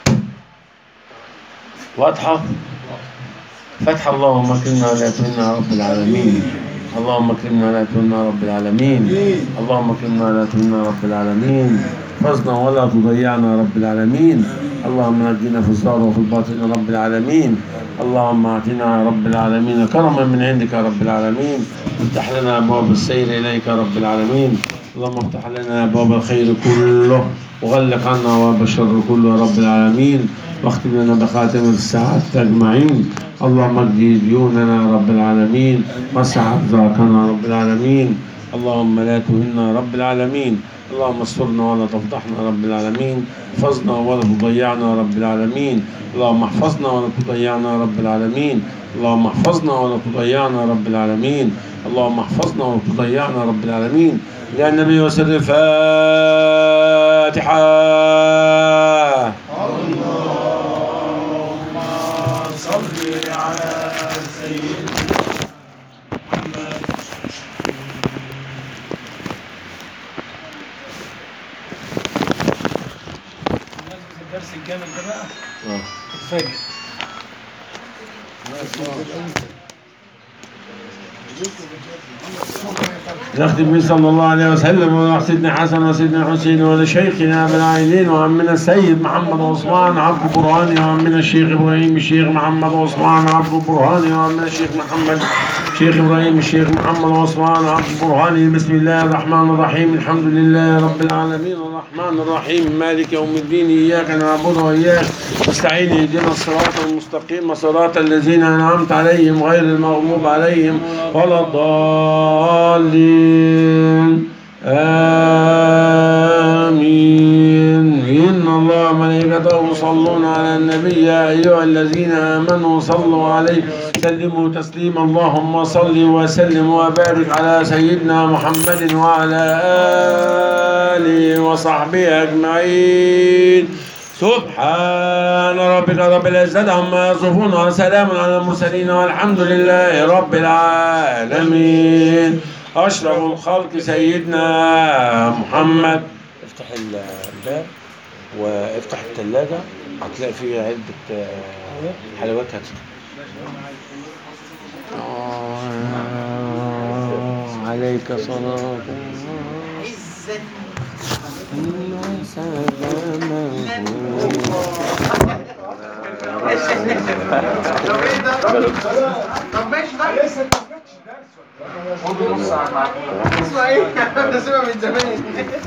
واضحه فتح اللهم اكرمنا ولا تهنا يا رب العالمين اللهم اكرمنا ولا تهنا يا رب العالمين اللهم اكرمنا ولا تهنا يا رب العالمين فزنا ولا تضيعنا يا رب العالمين اللهم نجينا في الظاهر وفي الباطن يا رب العالمين اللهم اعطنا يا رب العالمين كرما من عندك يا رب العالمين افتح لنا ابواب السير اليك يا رب العالمين اللهم افتح لنا ابواب الخير كله وغلق عنا ابواب الشر كله يا رب العالمين واختم لنا بخاتم الساعات اجمعين اللهم اجدي ديوننا يا رب العالمين وسع ارزاقنا يا رب العالمين اللهم لا تهنا يا رب العالمين اللهم استرنا ولا تفضحنا يا رب العالمين احفظنا ولا تضيعنا يا رب العالمين اللهم احفظنا ولا تضيعنا يا رب العالمين اللهم احفظنا ولا تضيعنا يا رب العالمين اللهم احفظنا ولا تضيعنا يا رب العالمين يا النبي وسر الفاتحه بمناسبة الدرس الجامد ده بقى آه. اتفاجئ نختم به صلى الله عليه وسلم وعلى سيدنا حسن وسيدنا حسين ولشيخنا ابن العائلين وعمنا السيد محمد عثمان عبد برهاني وعمنا الشيخ ابراهيم الشيخ محمد عثمان عبد برهاني وعمنا الشيخ محمد شيخ ابراهيم الشيخ محمد عثمان عبد البرهاني بسم الله الرحمن الرحيم الحمد لله رب العالمين الرحمن الرحيم مالك يوم الدين اياك نعبد واياك نستعين اهدنا الصراط المستقيم صراط الذين انعمت عليهم غير المغضوب عليهم ولا الضالين آمين إن الله وملائكته يصلون على النبي يا أيها الذين آمنوا صلوا عليه سلموا تسليما اللهم صل وسلم وبارك على سيدنا محمد وعلى آله وصحبه أجمعين سبحان ربك رب العزة عما يصفون وسلام على المرسلين والحمد لله رب العالمين أشرف الخلق سيدنا محمد افتح الباب وافتح الثلاجة هتلاقي فيها علبة حلويات هاتف عليك صلاة طب ماشي بقى اسمع ايه ده سيبها من زمان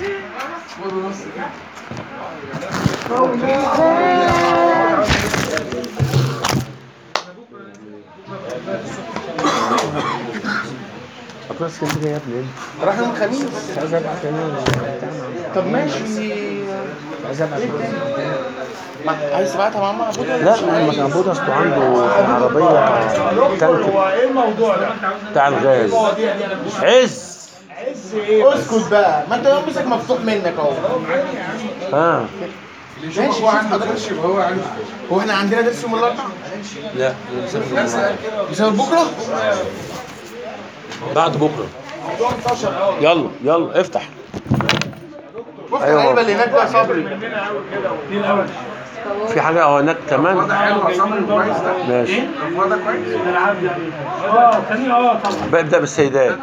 أقرأ اسكندرية يا ابني راح يوم الخميس عايز أبعت أنا طب ماشي عايز أبعت ما- عايز تبعتها مع ماما ابوك لا ما كان بودا اصله عنده عربية تانك ايه الموضوع ده؟ بتاع الغاز عز اسكت بقى ما انت يومك مفتوح منك اهو ها اللي يشوف هو عنده درس يبقى هو عارف هو احنا عندنا درس يوم الاربعاء لا بسبب بكره بعد بكره يلا يلا افتح بص أيوة. اللعيبه اللي هناك ده صبري في حاجة أو هناك كمان حلو عصام كويس ده ماشي الفوضى ده كويس اه تاني اه طبعا ببدأ بالسيدات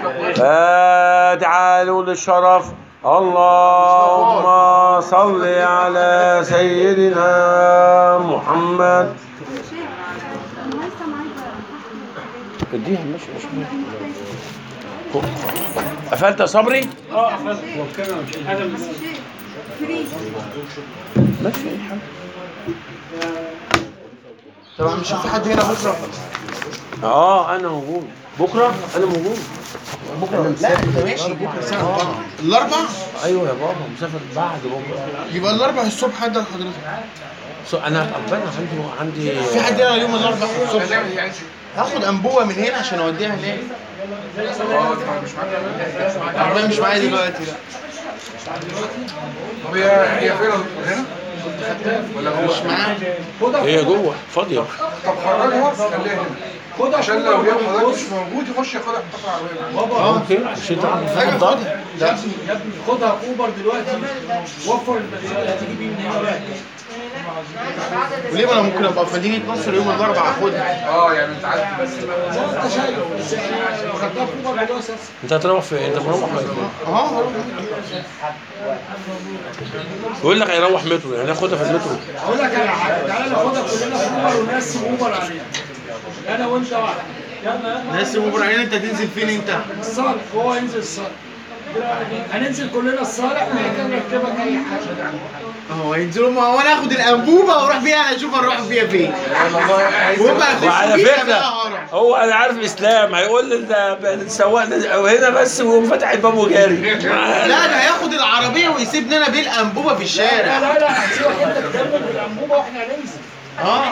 فادعوا للشرف اللهم صل على سيدنا محمد اديها ماشي ماشي قفلت يا صبري؟ اه قفلت انا مش ماشي اي حاجه طبعا مش في حد هنا بكره اه انا موجود بكره انا موجود بكره لا انت ماشي بكره الساعه 4 الاربع ايوه يا بابا مسافر بعد بكره يبقى الاربع الصبح حد حضرتك سو انا قبلنا عندي عندي في حد هنا يوم الاربع الصبح هاخد انبوبه من هنا عشان اوديها هناك العربيه مش معايا دلوقتي لا طب هي هي فين هنا؟ ولا هو مش معايا هي جوه فاضيه طب خرجها خليها هنا عشان لو يوم حضرتك مش موجود يخش ياخدها يحطها في العربيه اه اوكي مش انت حاجه خدها لا يا ابني خدها اوبر دلوقتي وفر البنزين اللي هتيجي بيه من هنا رايح وليه ما انا ممكن ابقى في مدينه نصر يوم الاربع اخدها اه يعني انت عارف بس انت شايف بس احنا خدناها في اوبر دلوقتي اساسا انت هتروح في انت مروح ولا فين؟ اه هروح بيقول لك هيروح مترو يعني ناخدها في المترو اقول لك على حاجه تعالى ناخدها كلنا في اوبر ونقسم اوبر عليها انا وانت واحد يلا يلا ناس ابراهيم انت تنزل فين انت؟ الصالح هو ينزل الصالح هننزل كلنا الصالح وبعد كده نركبك اي حاجه اه هينزلوا ما هو انا اخد الانبوبه واروح بيها اشوف هنروح بيها فين وهم هيخشوا وعلى فيها فكره بقى هروح. هو انا عارف اسلام هيقول لي ده سواقنا هنا بس ويقوم فاتح الباب وجاري لا ده هياخد العربيه ويسيبني انا بالانبوبه في الشارع لا لا هتسيبك انت تكمل بالانبوبه واحنا هننزل اه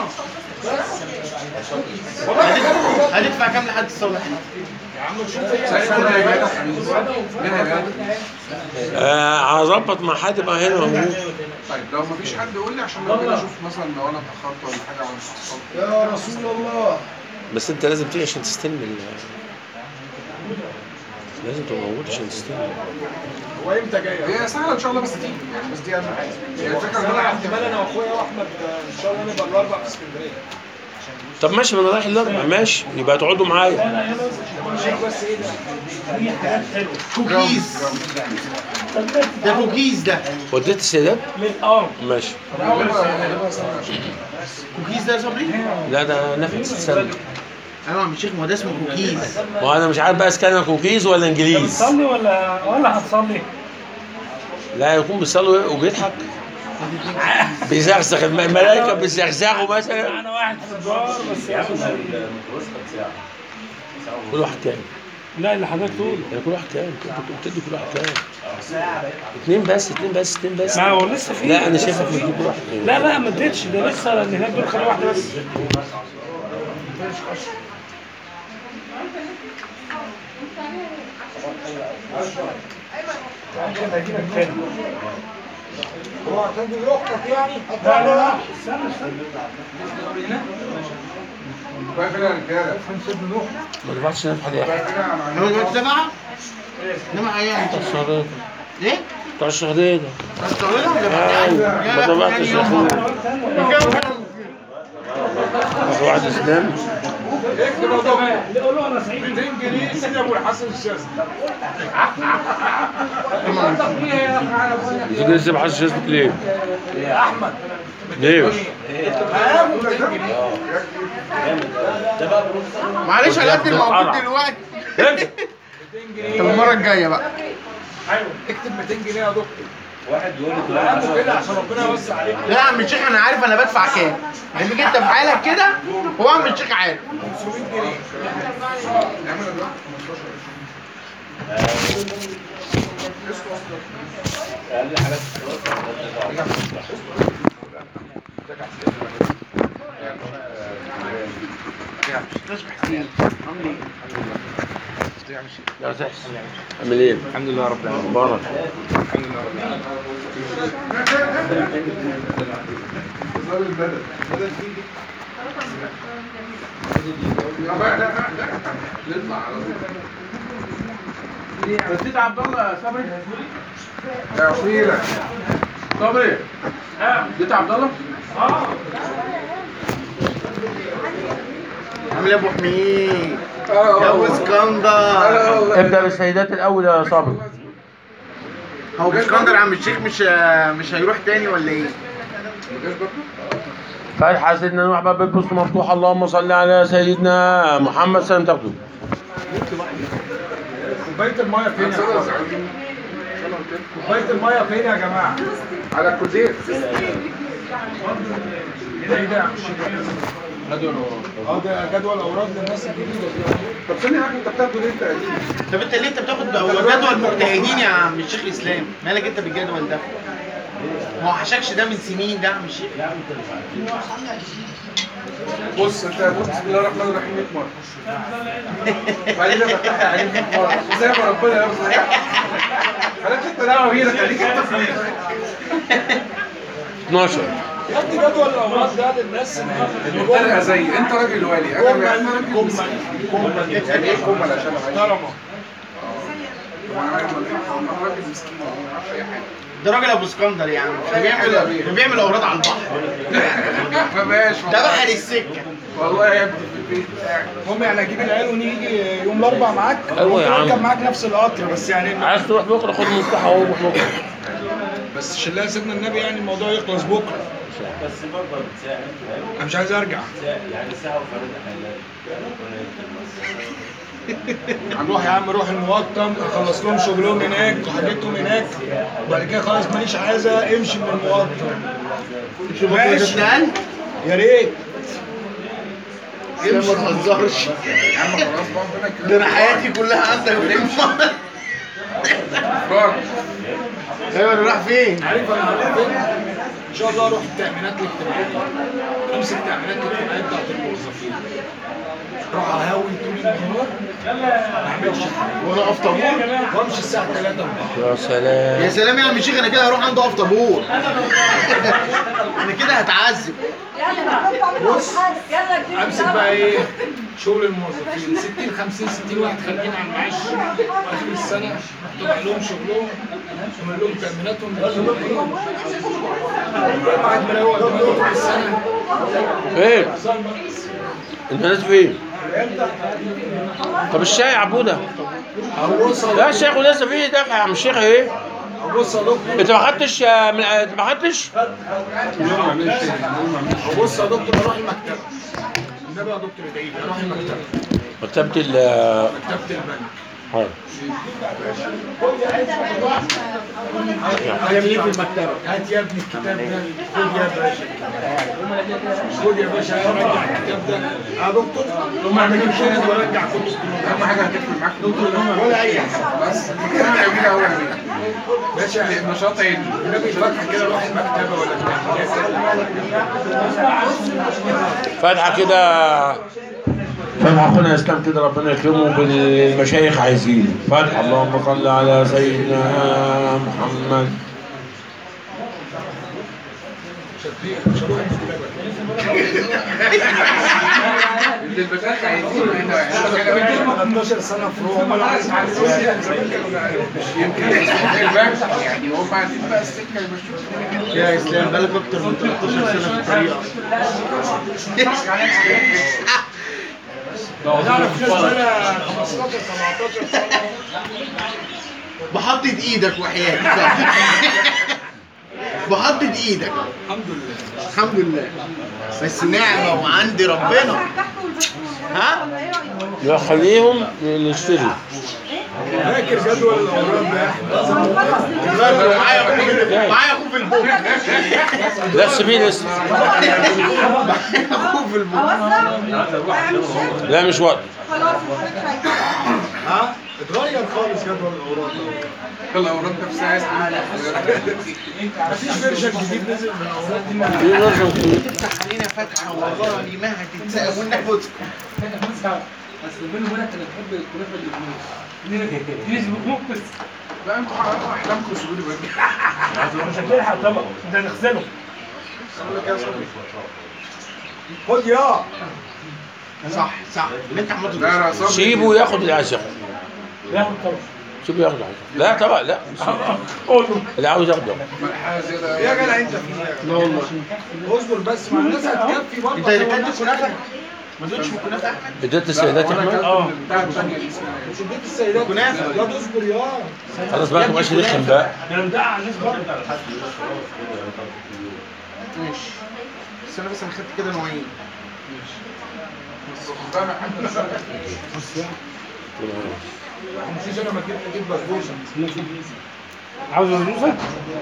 هتدفع كام لحد الصبح؟ آه، هظبط مع حد بقى هنا موجود طيب لو مفيش حد يقول لي عشان لو كده اشوف مثلا لو انا اتاخرت ولا حاجه ولا اتعصبت يا رسول الله بس انت لازم تيجي عشان تستلم ال لازم تبقى موجود عشان تستلم هو امتى جاي؟ هي سهله ان شاء الله بس تيجي يعني بس دي اهم حاجه هي الفكره ان انا انا احتمال انا واخويا واحمد ان شاء الله نبقى الاربع في اسكندريه طب ماشي ما انا رايح الاربع ماشي يبقى تقعدوا معايا انا هنا شايف بس ايه ده؟ في حاجات حلوه كوكيز ده كوكيز ده وديت السيدات اه ماشي كوكيز ده يا صبري؟ لا ده نفس السنة ايوه يا عم الشيخ ما هو ده اسمه كوكيز وانا مش عارف بقى اذا كان كوكيز ولا انجليز بتصلي ولا ولا هتصلي؟ لا يكون بيصلي وبيضحك بيزغزغ الم- الملائكه بيزغزغوا مثلا انا واحد في الدار بس يعني كل واحد كام لا اللي حضرتك تقول يعني كل واحد كام كنت بتدي كل واحد كام اتنين بس اتنين بس اتنين بس ما هو لسه في لا انا شايفك بتدي كل واحد اتنين لا لا ما اديتش ده لسه لان هناك دول خليه واحده بس ممكن اجيبك تاني هو عشان دي اختك يعني لا لا لا استنى استنى بقى كده يا رجاله ما دفعتش نفس حاجه بقى كده يا هو دلوقتي سبعة؟ انما ايه يعني الشهرين ايه؟ بتاع الشهرين هتطولها ولا ايوه ما دفعتش اخو واحد اسلام اكتب يا دكتور قول له انا سعيد 200 جنيه سيدي ابو الحسن الشاذلي في جنيه سبعة عشر فيسبوك ليه؟ يا احمد ليه؟ معلش على قد الموجود القرع. دلوقتي امشي. طب المرة الجاية بقى ايوه اكتب 200 جنيه يا دكتور اهم كده عشان ربنا يوسع عليك لا يا عم الشيخ انا عارف انا بدفع كام لانك انت في حالك كده هو عم الشيخ عارف 500 جنيه نعمل دلوقتي 15 اسمه اصلا لا تحسن عامل ايه؟ الحمد لله رب العالمين مبارك نظام البدن بدل فيه لا بقى لا لا لا نطلع على طول نسيت عبد الله صبري يا اخويا صبري جيت عبد الله عامل ايه يا ابو حميد يا ابو اسكندر ابدا بالسيدات الاول يا صابر هو ابو اسكندر عم الشيخ مش مش هيروح تاني ولا ايه؟ فاتحة سيدنا نوح باب البسط مفتوح اللهم صل على سيدنا محمد سنة تاخده كوبايه الميه فين يا اخوان؟ كوبايه الميه فين يا جماعه؟ على الكوزير ايه ده يا عم الشيخ؟ اه ده جدول اوراق للناس الجديده دي طب ثانية يا اخي انت بتاخده ليه انت قديم؟ طب انت ليه انت بتاخد هو جدول مجتهدين يا عم الشيخ الاسلام مالك انت بالجدول ده؟ ما هو حشكش ده من سنين ده يا عم الشيخ بص انت هتقول بسم الله الرحمن الرحيم 100 مرة بعدين لما تفتح عليه 100 مرة زي ما ربنا يرزق خليك انت دعوة بينا خليك انت فيه 12 ادي جدول الاوراق ده للناس المبتدئة زي انت راجل والي انا كمل انا راجل كمل مسكين. كمل يعني ايه كمل عشان أعيش؟ محترمه وانا راجل مسكين ما اعرفش اي حاجة ده راجل ابو اسكندر يا عم ده بيعمل ده بيعمل اوراد على البحر ما بقاش ده بحر السكه والله يا ابني في البيت قاعد المهم يعني اجيب العيال ونيجي يوم الاربع معاك أيوة يا ممكن عم. اركب معاك نفس القطر بس يعني عايز تروح بكره خد مفتاح اهو روح بكره بس شلها سيدنا النبي يعني الموضوع يخلص بكره انا مش عايز ارجع هنروح يا عم روح المقطم اخلص لهم شغلهم هناك وحاجتهم هناك وبعد كده خلاص ماليش عايزه امشي من المقطم ماشي ده يا ريت امشي ما تهزرش يا عم خلاص بقى ربنا يكرمك ده انا حياتي كلها عندك في المرة. فرج. ايوه انا رايح فين؟ عارف انا هروح فين؟ ان شاء الله اروح التامينات الاجتماعيه امسك التامينات الاجتماعيه بتاعت الموظفين اروح اهوي طول النهار ما اعملش حاجه وانا اقف طابور وامشي الساعه 3 4 يا يا سلام سلام يا عم الشيخ انا كده هروح عنده اقف طابور انا كده هتعذب بص امسك بقى ايه شغل الموظفين 60 50 60 واحد خارجين على المعاش اخر السنه طبع لهم شغلهم عمل لهم تاميناتهم قاعد مروق دماغه طول السنه فين؟ انت ناس فين؟ طب الشاي يا عبوده ابص لا الشيخ ولسه فيه دفع يا عم الشيخ ايه؟ ابص يا دكتور انت ما خدتش آه، من آه، انت ما خدتش؟ ابص يا دكتور اروح المكتبه والنبي يا دكتور ادعي لي اروح المكتبه مكتبة ال مكتبه البنك حاضر. هتعمل ايه في المكتبة؟ هات يا ابني الكتاب ده خد يا باشا خد يا باشا رجع الكتاب ده يا دكتور لو ما عملتش كده برجع كتب كلهم اهم حاجه هتقفل معاك دكتور ولا اي حاجه بس كلمه جميله قوي يا بيه باشا نشاط عيني النبي فتحه كده روح المكتبه ولا بتاع فاتحة كده فاتحة أخونا إسلام كده ربنا يكرمه بالمشايخ عايزين فاتحة اللهم صل على سيدنا محمد مش هروح المكتبه اللي البشر عايزين احنا 13 سنه في روما ولا عايز يمكن البنك يعني هم عايزين بقى السكه يمشوك يا اسلام بقالك اكتر من 13 سنة في الطريق نعرف كده سنه 15 17 سنه بحطت ايدك وحياتك بحطت ايدك الحمد لله الحمد لله بس نعمة وعندي ربنا ها؟ لا خليهم نشتري فاكر جدول الاوراق ده دلوقتي معايا اخوه معايا اخوه في البوك لا سيبيه لسه معايا اخوه في البوك لا مش وقت ها اتغير خالص جدول الاوراق ده الاوراق نفسها اسمها مفيش فيرجن جديد نزل من الاوراق دي في فيرجن جديد. تفتح علينا فتحة والله ما هتتساوى ونحفظ بس بيني وبينك انا بحب الكنافه اللبناني بس لا انتوا حققتوا احلامكم سيبوني بقى مش هتلحق طبعا ده نغسله خد يا صح صح اللي انت عملته لا ده لا صبري سيبه ياخد اللي عايز ياخده ياخد طبعا سيبه ياخد اللي عايز ياخده لا طبعا لا قوله اللي عاوز ياخده حاجه زياده يا جدع انت لا والله اصبر بس ما الناس هتكفي برضه انت اللي كنت كنافة ما دوتش من كنافة احمد اديت السيدات يا احمد اه بتاع الثانيه دي اسمها مش اديت السيدات كنافة. لا تصبر يا خلاص بقى تبقاش رخم بقى ده انا مدقع على الناس برضه ماشي بس انا بس انا خدت كده نوعين مفيش انا ما جبت اجيب بسبوسه عاوز بسبوسه؟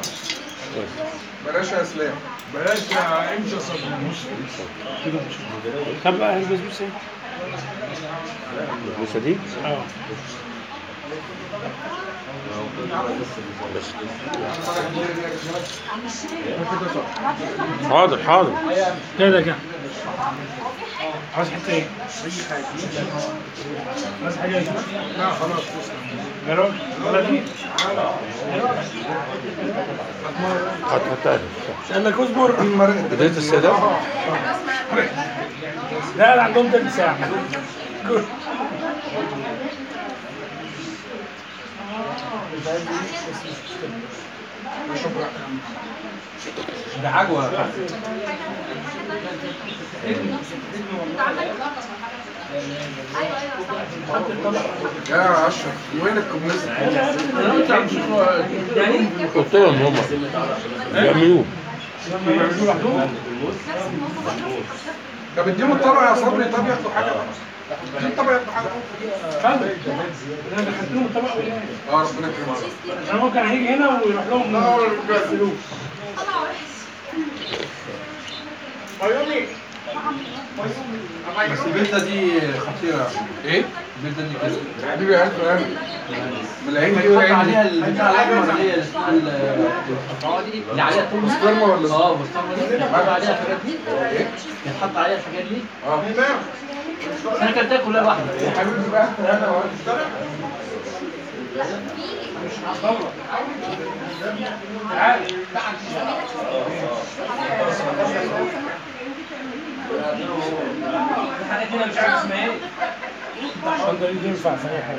بلاش يا اسلام بلاش يا امشي يا صديقي طب بقى البسبوسه البوسه دي اه بس حاضر حاضر كده كده عاوز حته ايه؟ عاوز حاجه ايه؟ لا خلاص جرب ولا دي؟ خد خد تاني قال لك اصبر اديت السيدات لا لا عندهم تلت ساعه ده عجوه يا اشرف وين الكوميونست انا قلت عم شيخ يعني قلت لهم هم يعملوه طب اديهم الطبق يا صبري طب ياخدوا حاجه بقى اديهم الطبق ياخدوا حاجه انا دخلت لهم الطبق ولا اه ربنا يكرمك انا ممكن هيجي هنا ويروح لهم يغسلوه بس البيتزا دي خطيره ايه البيتزا دي كده حبيبي الف انا ملايين دي بيحط ولا عليها دي البتاع الاحمر اللي هي اسمها ال- اللي عليها توم بسطرمه ولا اه بسطرمه دي بيتحط عليها الحاجات دي بيتحط عليها الحاجات دي اه انا كلتها كلها واحده حبيبي بقى الف انا وانت الحاجات دي انا مش عارف اسمها ايه عشان ده ينفع في اي حاجه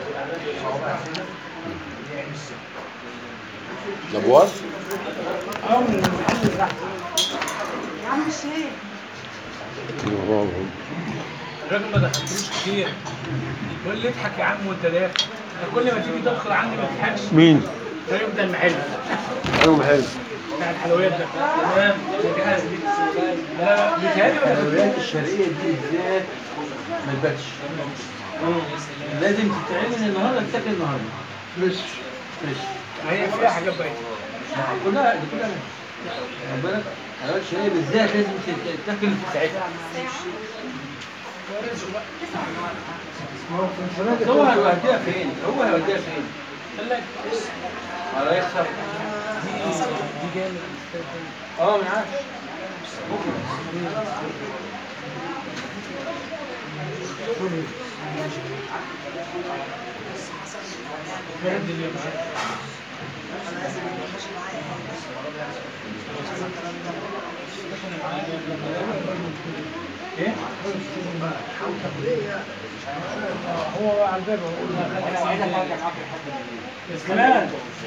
الابواب اه من المحل اللي تحت الراجل ما دخلتوش كتير يقول لي اضحك يا عم وانت داخل أنا كل ما تيجي تدخل عندي ما تضحكش مين؟ ده يبدا المحل انا محل بتاع الحلويات ده تمام لا بيتهيألي ولا الحلويات الشرقية دي بالذات ما تباتش لازم تتعمل النهارده تتاكل النهارده مش ماشي هي فيها حاجات بايته كلها دي كلها خد بالك الحلويات الشرقية بالذات لازم تتاكل في ساعتها هو هيوديها فين؟ هو هيوديها فين؟ ولا يخسر اه انا عارف ايه؟ هو على الباب بس كمان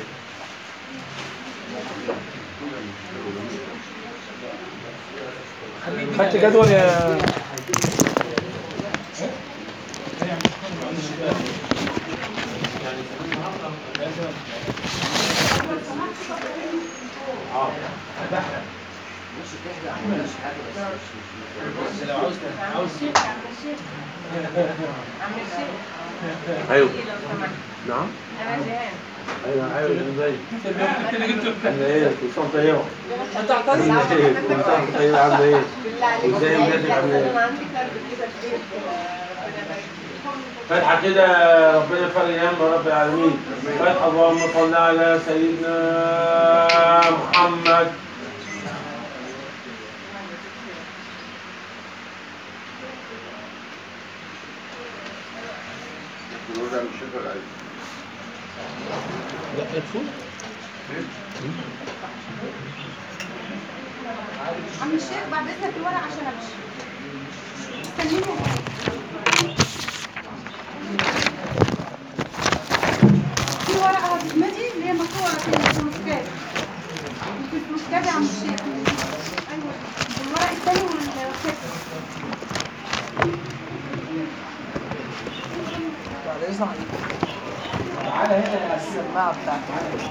خدت جدول يا ايوه نعم ايوه ايوه ازاي عامله ايه كل سنه طيبه عامله ايه كل سنه طيبه عامله ايه ازاي ولادك عامله ايه فتحة كده ربنا يفرج هم رب العالمين فتحة اللهم صل على سيدنا محمد الوضع مش شغال عادي عم الشيخ بعد اذنك الورق عشان امشي استنيني يا حبيبي. في ورقه بتمدي اللي هي مقطوعه في الفلوسكاب في الفلوسكاب يا عم الشيخ ايوه الورق الثاني والكتب تعالى هنا السماعة بتاعتي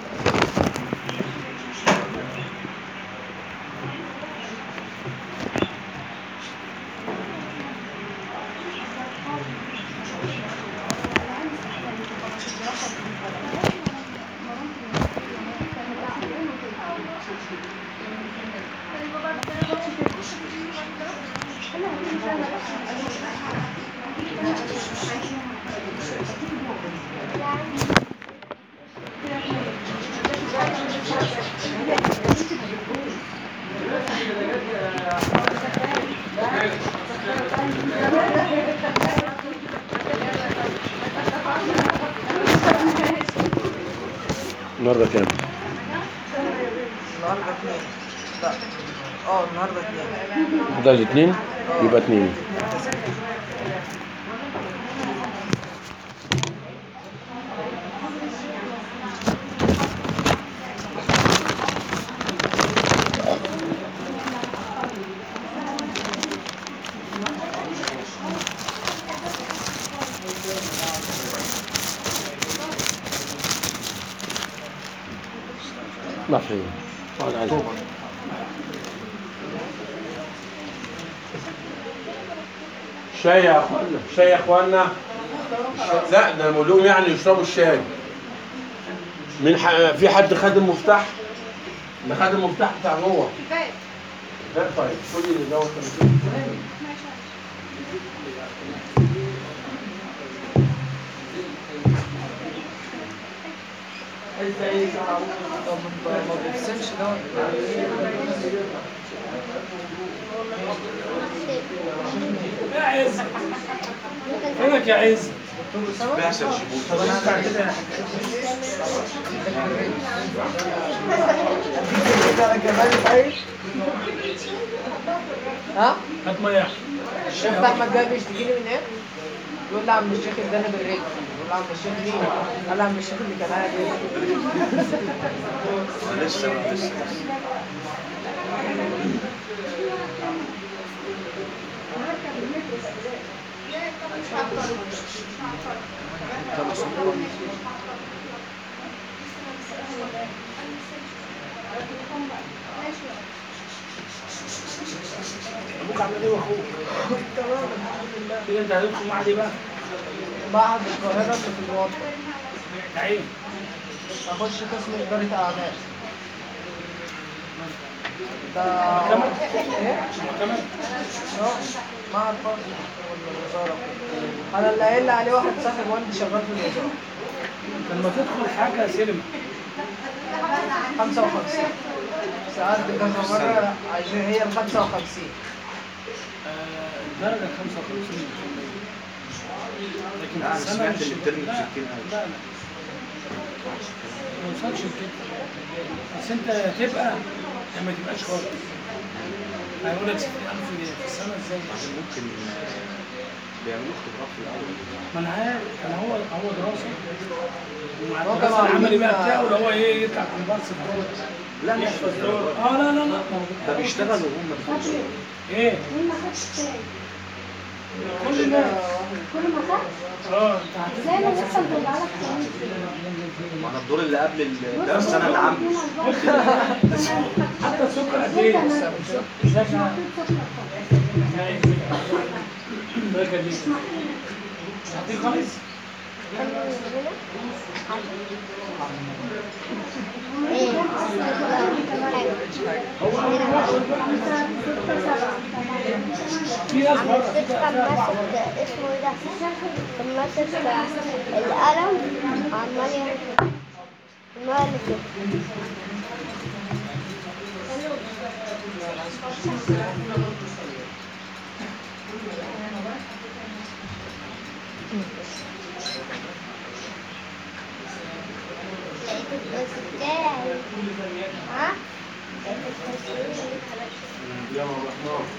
النهارده كام؟ النهارده اتنين لا اه النهارده اتنين ده الاثنين يبقى اثنين ما في اقعد عليه. شاي يا اخوانا شاي يا اخوانا ش- لا ده بقول لهم يعني يشربوا الشاي من ح... في حد خد المفتاح اللي خد المفتاح بتاع جوه كفايه لا طيب خدي اللي دوت طب ما بيفصلش ده يا عز فينك يا عز طب انا هرجع كده على الجمال طيب ها هات ميه الشيخ ده احمد جاي بيشتكي لي من ايه؟ يقول لي عم الشيخ اداني بالرجل يقول لي عم الشيخ مين؟ قال لي عم الشيخ اللي كان قاعد ماشي ابوك عامل ايه واخوك؟ تمام الحمد لله كده انت هتدخل معاه دي بقى معهد القاهرة اللي في الوطن تعين أخش قسم إدارة أعمال ده كمان؟ إيه؟ كمان اه معهد برضه والوزارة أنا اللي قايل لي عليه واحد صاحب والدي شغال في الوزارة لما تدخل حاجه سينما 55 سألت كذا مرة عايزين هي ال 55 آه، درجه 55 لكن لا، أنا في السنه سمعت مش إن الترم لا، 60 لا لا ما يوصلش لكده بس انت تبقى يا ما تبقاش خالص هيقول لك 60000 في السنه ازاي ممكن بيعملوا اختبارات في الاول ما انا عارف ما هو هو دراسه ومع هو الدراسه كمان العملي بقى عاملين- بتاعه اللي هو ايه يطلع كومبارس في الدور لا مش يحفظ دور اه لا لا لا ما هو ده بيشتغلوا وهم بيخلصوا ايه مين ما خدش تاني كل الناس كل ما خدش اه انت هتدخل زي ما نفسك لسه بترجع لك تاني ما انا الدور اللي قبل ال- ده السنه اللي عامله حتى السكر قد ايه؟ ازيك يا الله يخليك مش هتيجي خالص؟ في ناس بره في مسكت أربعة مسك بره. اسمه ايه ده مسك القلم عمال يعمل عمال كده لقيت الكاس بتاعي ها؟ لقيت الكاس بتاعي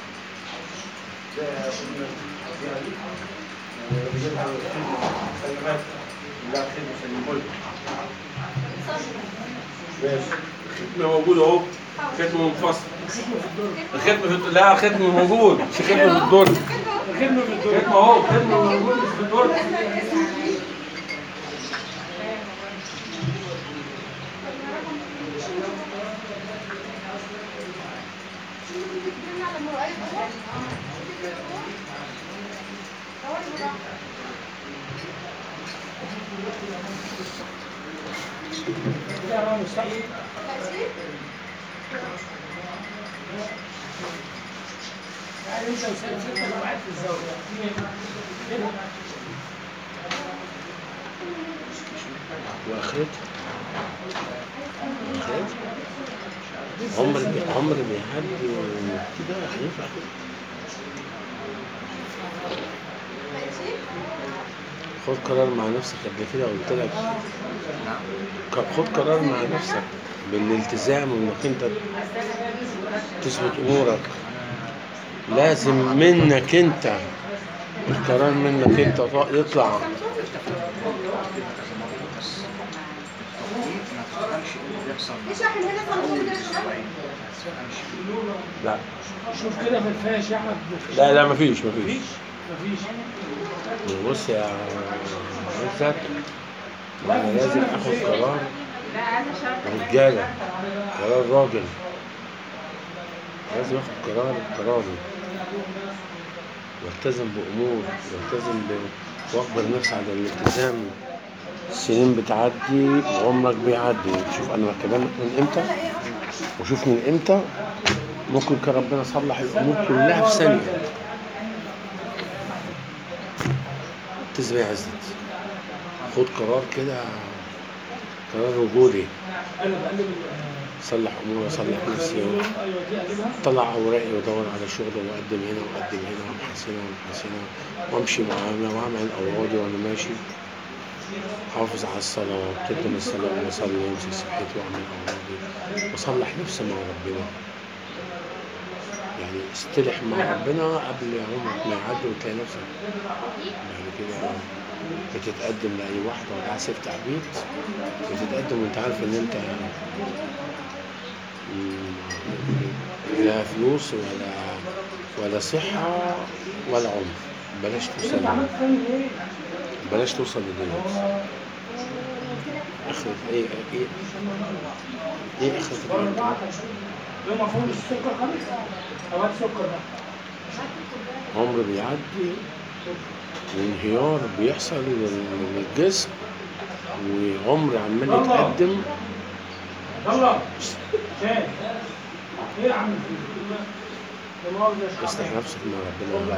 الختم موجود اهو ختم منفصل الختم في الد- لا ختم موجود مش ختم في الدور الخدمة في الدور ختم اهو ختم موجود مش في الدور ده أنا مستقبل يعني انت وسائل ستة لو قاعد في الزاوية كده واخرتها عمر عمر بيعدي كده هينفع كده خد قرار مع نفسك قبل كده قلت لك ك- خد قرار مع نفسك بالالتزام وانك انت تثبت امورك لازم منك انت القرار منك انت ط- يطلع ليش احنا هنا صنفور ده لا شوف كده في الفاش يا احمد لا لا مفيش مفيش مفيش مفيش بص يا عزت انا لازم اخد قرار رجاله قرار راجل لازم اخد قرار قراري والتزم بامور والتزم ب... واقبل نفسي على الالتزام السنين بتعدي وعمرك بيعدي شوف انا بكلمك من امتى وشوف من امتى ممكن كان ربنا يصلح الامور كلها في ثانيه التزم يا عزت خد قرار كده قرار رجولي قلب قلب صلح اموري اصلح نفسي ايوه دي قلبها طلع اوراقي وادور على شغل واقدم هنا واقدم هنا وابحث هنا وابحث هنا وامشي معامله واعمل اوراقي وانا ماشي حافظ على الصلاه وابتدي الصلاه واصلي وامسك صحتي واعمل اوراقي واصلح نفسي مع ربنا يعني استلح مع ربنا قبل عمرك ما يعدي وتلاقي نفسك بعد كده بتتقدم لاي واحده ولا عايز تفتح بيت بتتقدم وانت عارف ان انت مم، لا فلوس ولا ولا صحة ولا عمر بلاش توصل انت عملت تاني ايه؟ بلاش توصل لدنيا اخرة ايه ايه ايه اخرة الحياة؟ ده ما فيهوش سكر خالص؟ هو السكر ده عمر بيعدي وانهيار بيحصل للجسم وعمر عمال يتقدم يلا شايف ايه يا عم اصلح نفسك مع ربنا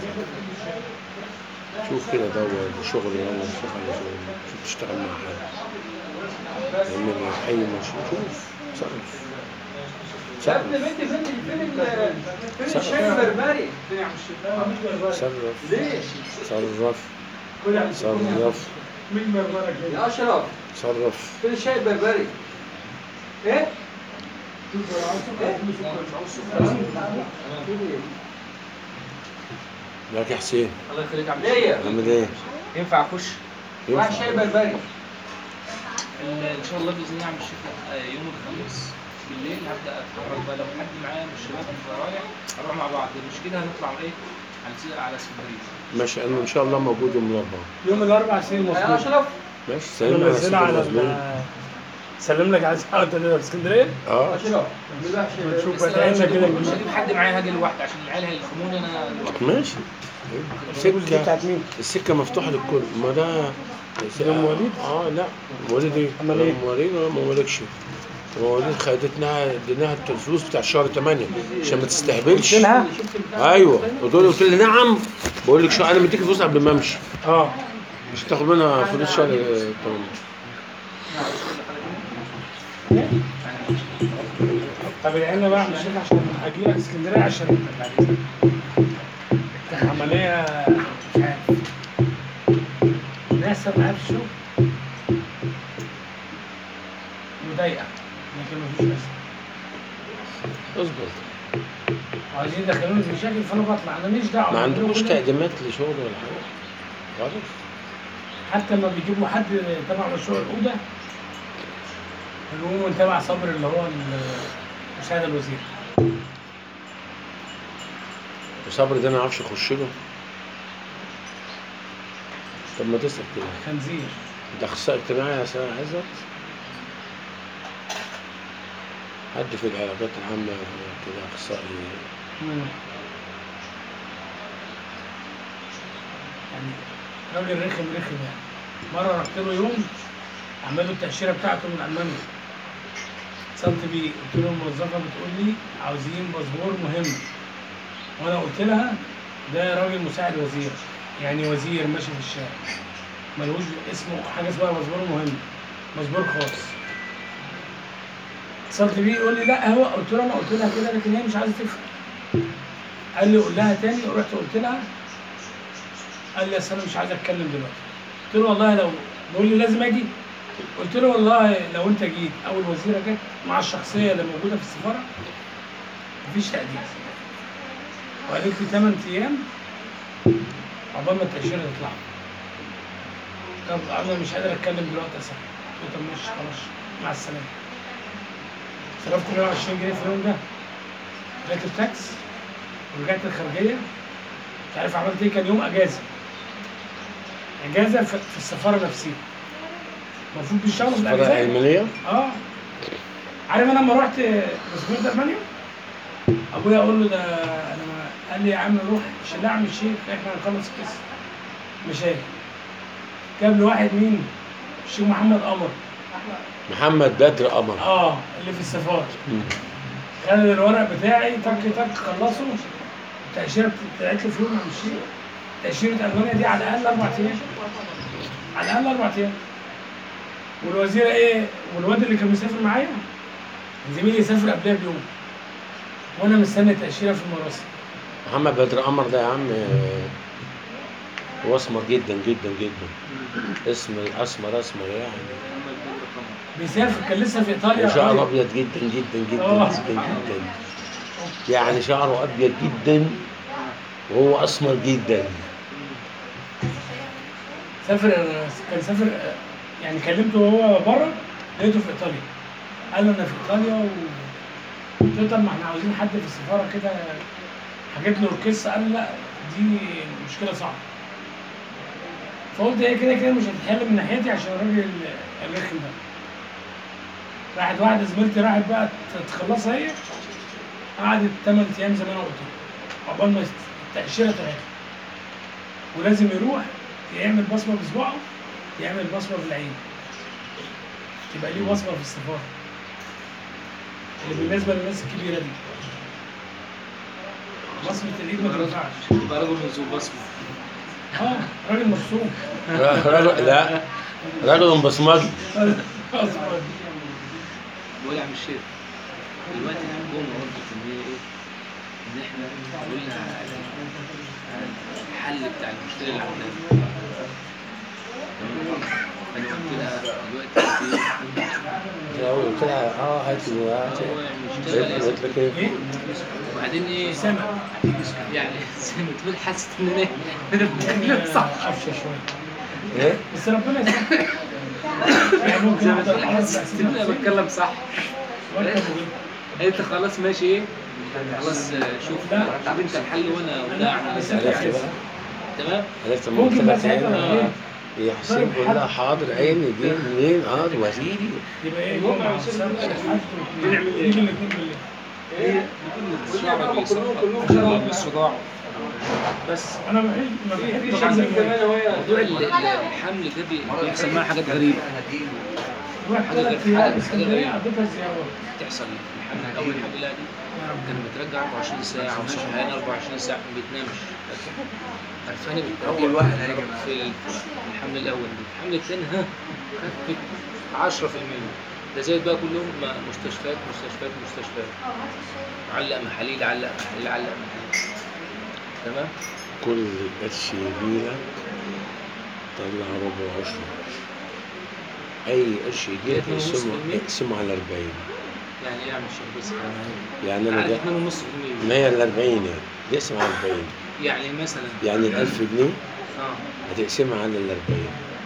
شوف كده دور شغل يلا شوف على شغل شوف تشتغل مع حد اعمل اي مشروع شوف صرف يا ابني بنتي فين فين ال- فين الشاي البربري؟ فين يا عم الشيخ؟ صرف ليه؟ صرف صرف مين بربرك يا اشرف صرف فين الشاي البربري؟ ايه؟ لك يا حسين الله يخليك يا عم ليه؟ عامل ايه؟ ينفع اخش؟ واحد شاي بربري ان شاء الله باذن الله عم الشيخ آه، يوم الخميس بالليل هبدا اتحرك بقى لو حد معايا من الشباب اللي رايح هنروح مع بعض مش كده هنطلع ايه على سي- على اسكندريه ماشي انا ان شاء الله موجود يوم الاربعاء يوم الاربع سنين يا مظبوط اشرف ماشي سلم على نزلها سيدي على المظلوم ال- سلم لك على ساعه انت في اسكندريه اه اشرف نروح شاي نشوف بربري. بقى تعيشنا كده مش نجيب هجيب حد معايا هاجي لوحدي عشان العيال هيلخموني انا لوحدي ماشي الفلوس دي سكه بتاعت مين؟ السكه مفتوحه للكل ما ده ده مواليد؟ اه لا مواليد ايه؟ أمال إيه؟ مواليد ولا ما مالكش مواليد خدتنا اديناها الفلوس بتاع شهر 8 عشان ما تستهبلش قلت لها؟ ايوه قلت له قلت لي نعم بقول لك شو انا مديك فلوس قبل ما امشي اه مش تاخد منها فلوس شهر 8 طب ادعي لنا بقى يا عم الشيخ عشان اجي لك اسكندريه عشان عمليه مش عارف ناس معايا في الشغل مضايقه لكن مفيش ناس اصبر وعايزين يدخلوني في مشاكل فانا بطلع انا ماليش دعوه ما بعمل عندكوش كل- تقديمات لشغل ولا حاجه خالص حتى لما بيجيبوا حد تبع مشروع الاوضه بيقوموا من تبع صبر اللي هو ال- مساعد الوزير وصبر ده ما يعرفش يخش له طب ما تسال كده خنزير انت اخصائي اجتماعي يا سنة عزت حد في العلاقات العامة كده اخصائي يعني راجل رخم رخم يعني مرة رحت له يوم عملوا التأشيرة بتاعته من ألمانيا اتصلت بيه قلت له الموظفة بتقول لي عاوزين باسبور مهم وأنا قلت لها ده راجل مساعد وزير يعني وزير ماشي في الشارع ملوش اسمه حاجة اسمها باسبور مهم باسبور خاص اتصلت بيه يقول لي لا هو قلت له انا قلت لها كده لكن هي مش عايزه تفهم قال لي قول لها تاني ورحت قلت لها قال لي اصل انا مش عايز اتكلم دلوقتي قلت له والله لو بيقول لي لازم اجي قلت له والله لو انت جيت او الوزيره جت مع الشخصيه اللي موجوده في السفاره مفيش تقديم وقالت لي 8 ايام عقبال ما التاشيره تطلع طب انا مش قادر اتكلم دلوقتي اساسا قلت له طب ماشي خلاص مع السلامه صرفت 120 جنيه في اليوم ده ركبت تاكس ورجعت الخارجيه مش عارف عملت ايه كان يوم اجازه اجازه في في السفاره نفسها المفروض بيشتغلوا في فرق الاجازات علمانية اه عارف انا لما رحت باسبوع المانيا ابويا اقول له ده انا ما قال لي يا عم روح شيل اعمل الشيخ احنا هنخلص القصه مش هي جاب لي واحد مين الشيخ محمد قمر محمد بدر قمر اه اللي في السفاره مم. خد الورق بتاعي تك تك خلصه التأشيرة طلعت لي في يوم مش تأشيرة ألمانيا دي على الأقل أربع أيام على الأقل أربع أيام والوزيرة إيه والواد اللي كان مسافر معايا زميلي سافر قبلها بيوم وأنا مستني التأشيرة في المراسم محمد بدر قمر ده يا عم آه، هو اسمر جدا جدا جدا اسم اسمر اسمر يعني بيسافر كان لسه في إيطاليا وشعره قريب. ابيض جدا جدا جدا آه. جدا جدا يعني شعره ابيض جدا وهو اسمر جدا سافر كان سافر يعني كلمته وهو بره لقيته في ايطاليا قال له انا في ايطاليا و قلت له طب ما احنا عاوزين حد في السفاره كده حكيت له القصه قال لي لا دي مشكله صعبه فقلت هي كده كده مش هتتحل من ناحيتي عشان الراجل الرخم ده راحت واحده زميلتي راحت بقى تخلصها هي قعدت 8 ايام زي ما انا قلت له عقبال ما التأشيرة تاخد ولازم يروح يعمل بصمة بصباعه يعمل بصمة بالعين تبقى ليه بصمة في السفارة اللي بالنسبة للناس الكبيرة دي بصمة الإيد ما تنفعش يبقى رجل منذ بصمه اه راجل مرسوم رجل لا رجل بصمجي أصلاً. بقول يا عم الشيخ دلوقتي الحكومه وضحت ان هي ايه؟ ان احنا قلنا على على الحل بتاع المشكله اللي عندنا تمام؟ انا قلت لها دلوقتي في قلت لها اه هات هو نشتغل قلت لك ايه؟ ايه؟ وبعدين ايه؟ سامع يعني زي ما تقول حاسس ان انا انا بتكلم صح قفشة شوية ايه؟ بس ربنا يسامحك يعني ممكن زي ما واحدة تقول خلاص حاسس ان انا بتكلم صح واركب وجيب. قالت لي خلاص ماشي ايه؟ خلاص آه، شوف لا. طب انت الحل وانا وانا اعمل بس إيه؟ أنت عرفت بقى تمام؟ عرفت لما ممكن قلت بقى لك ساعتها ايه؟ ايه؟ يا حسين قول لها حاضر عيني دي منين؟ اه دي وزيري يبقى ايه يوم مع السبت نعمل ايه؟ نيجي الاثنين بالليل الشعب بيصاب بالصداع بس انا ما بحبش ما بحبش طبعا انزل من موضوع ال- ال- الحمل ده بي- بيحصل معاه حاجات غريبه رحت ثلاث ايام اسكندريه قضيتها زياره بتحصل الحمل اول حمل لها دي كان بترجع 24 ساعه وصحيان 24 ساعه ما بتنامش عرفاني اول واحد في ال- الحمل الاول دي الحمل الثاني ها خفت 10% ده زائد بقى كلهم م- مستشفيات مستشفيات مستشفيات علق محاليل علق محاليل علق محاليل تمام كل قرش يجيلك طلع ربع عشرة أي قرش يجيلك اتنين ونص اقسمه بالمية. اقسمه على 40 يعني ايه يا عم الشيخ بس كلام يعني أنا عارف ده 2.5% ما هي ال 40 يعني تقسم على 40 يعني مثلا يعني ال 1000 جنيه اه هتقسمها على ال 40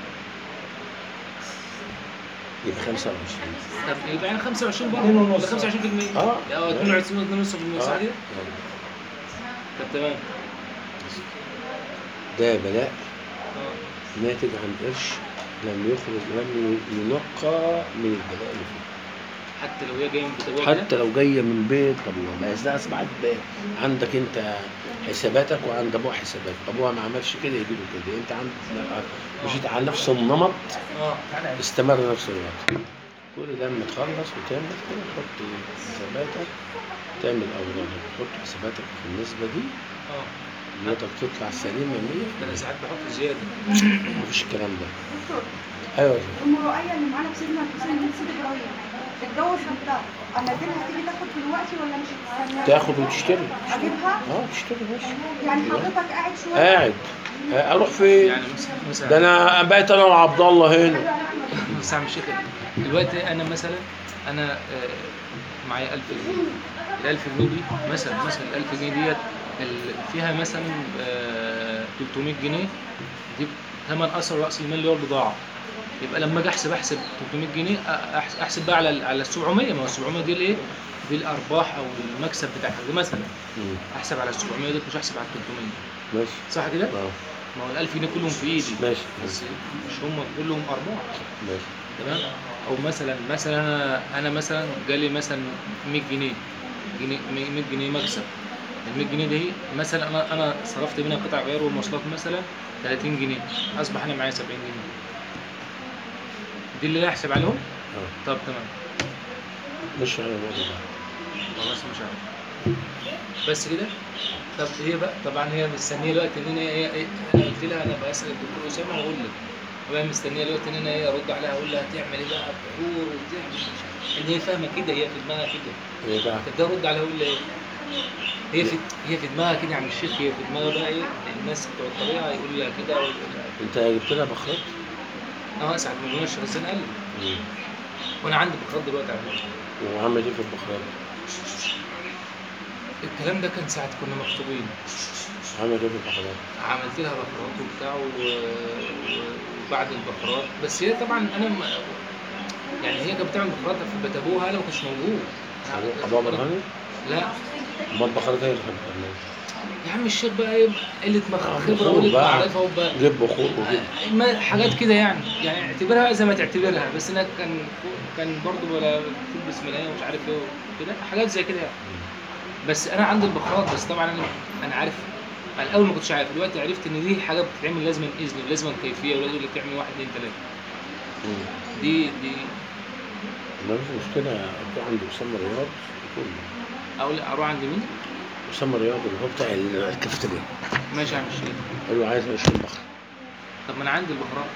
يبقى 25 طب يبقى يعني 25 برضه اتنين ونص. يبقى 25% اه اه 22 2.5% صح كده؟ آه. طب تمام ده بلاء اه ناتج عن قرش لم يخرج لم ينقى من البلاء اللي فيه حتى لو هي جايه من بتابوها كده حتى لو جايه من بيت ابوها بس ده اصبحت بيت. عندك انت حساباتك وعند ابوها حسابات ابوها ما عملش كده يجي له كده انت عندك مشيت على نفس النمط اه استمر نفس الوقت كل ده لما تخلص وتعمل كده تحط حساباتك تعمل اوراقك تحط حساباتك في النسبه دي اه نيتك تطلع سليمه 100% ده انا ساعات بحط زياده مفيش الكلام ده ايوه يا ام رؤية اللي معانا في سيدنا الحسين بنت سيدي ابراهيم اتجوز بنتها انزلها تيجي تاخد دلوقتي ولا مش هتستنى؟ تاخد وتشتري اجيبها؟ اه تشتري ماشي يعني حضرتك قاعد شويه قاعد آه، اروح فين يعني مثلا مثلا ده انا بقيت انا وعبد الله هنا بس يا عم الشيخ دلوقتي انا مثلا انا آه، معايا 1000 جنيه ال 1000 جنيه دي مثلا مثلا ال 1000 جنيه ديت ال- فيها مثلا آه، 300 جنيه دي ثمن اثر راس المال اللي هو البضاعه يبقى لما اجي احسب احسب 300 جنيه أ- أحس- احسب بقى على ال- على ال 700 ما هو ال 700 دي الايه؟ دي الارباح او المكسب بتاع الحاجه مثلا مم. احسب احسب على ال 700 دي مش احسب على ال 300 ماشي صح كده؟ اه ما هو ال 1000 جنيه كلهم في ايدي ماشي بس مش هم كلهم ارباح ماشي تمام او مثلا مثلا انا انا مثلا جالي مثلا 100 جنيه جنيه 100 جنيه مكسب ال 100 جنيه دي مثلا انا انا صرفت منها قطع غيار والمواصلات مثلا 30 جنيه اصبح انا معايا 70 جنيه دي اللي أنا احسب عليهم اه طب تمام مش على الوضع ده خلاص مش عارف بس كده طب هي بقى طبعا هي مستنيه دلوقتي ان انا ايه إيه- انا قلت لها انا بسال الدكتور اسامه واقول لك وهي مستنيه دلوقتي ان انا ايه ارد عليها اقول لها تعمل ايه بقى بحور وتعمل مش عارف. ان هي فاهمه كده هي في دماغها كده ايه بقى طب ده ارد عليها اقول لها ايه هي في هي في دماغها كده يا عم الشيخ هي في دماغها بقى ايه الناس بتوع الطبيعه يقول لها كده ويقول لها انت جبت لها بخرط اه اسعد من منى الشمسين قال لي مم. وانا عندي بخار دلوقتي على فكره وعمل ايه في البخرات الكلام ده كان ساعه كنا مخطوبين عمل ايه في البخرات عملت لها بخارات وبتاع و- و- وبعد البخارات بس هي طبعا انا ما يعني هي كانت بتعمل بخارات في بيت ابوها انا ما كنتش موجود أبو- ابوها برهاني لا امال البخرات هي اللي كانت بتعملها يا عم الشيخ بقى ايه قله مخ- آه، خبره بخور وقله بقى. معرفه وبقى جيب بخور وجيب ما حاجات كده يعني يعني اعتبرها زي ما تعتبرها بس انا كان كان برضه ولا تلبس ملايه ومش عارف ايه وكده حاجات زي كده يعني بس انا عندي البخارات بس طبعا انا انا عارف انا الاول ما كنتش عارف دلوقتي عرفت ان دي حاجه بتتعمل لازم اذن ولازم كيفيه ولازم اللي تعمل واحد اثنين ثلاثه دي دي ما فيش مشكلة أروح عند أسامة رياض يقول اقول اروح عند مين؟ أسامة رياض اللي هو بتاع الكافتيريا ماشي يا عم الشيخ قال له عايز 20 بخرة طب ما انا عندي البخارات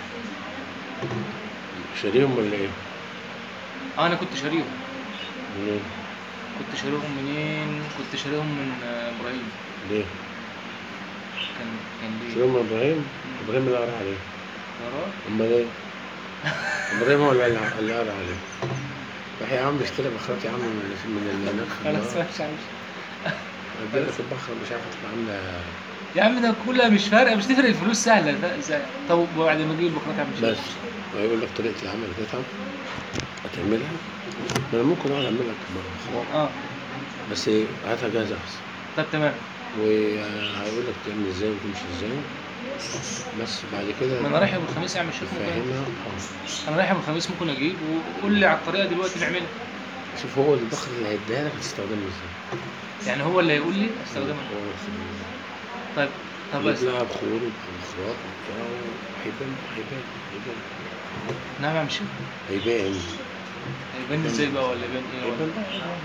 شاريهم ولا إيه؟ اه انا كنت شاريهم منين؟ كنت شاريهم منين؟ كنت شاريهم من آه، ابراهيم ليه؟ كان كان ليه شاريهم من إبراهيم؟ إبراهيم اللي قرا عليه قرار أمال إيه؟ إبراهيم هو اللي اللي قرا عليه راح يا عم اشتري بخرات يا عم من من اللي هناك خلاص ماشي يا عم اديلك البخرة مش عارف تبقى عاملة يا عم ده كلها مش فارقه مش تفرق الفلوس سهله ده ازاي طب وبعد ما اجيب البخارات يا عم الشيخ بس ويقول لك طريقة العمل بتاعها هتعملها ما أنا ممكن أقعد أعمل لك بخرات اه بس إيه هاتها جاهزة أحسن طب تمام وهيقول لك تعمل ازاي وتمشي ازاي بس بعد كده ما انا رايح يوم الخميس يا عم الشيخ ممكن فاهمها اه انا رايح يوم الخميس ممكن اجيب وقول لي على الطريقه دلوقتي نعملها شوف هو البخر اللي هيديها لك هتستخدمه ازاي يعني هو اللي هيقول لي استخدمها هو هيستخدمه ازاي طيب طب بس يجيب لها بخور وبخارات وبتاع هيبان هيبان هيبان نعم يا عم الشيخ هيبان هيبان ازاي بقى ولا يبان ايه ولا هيبان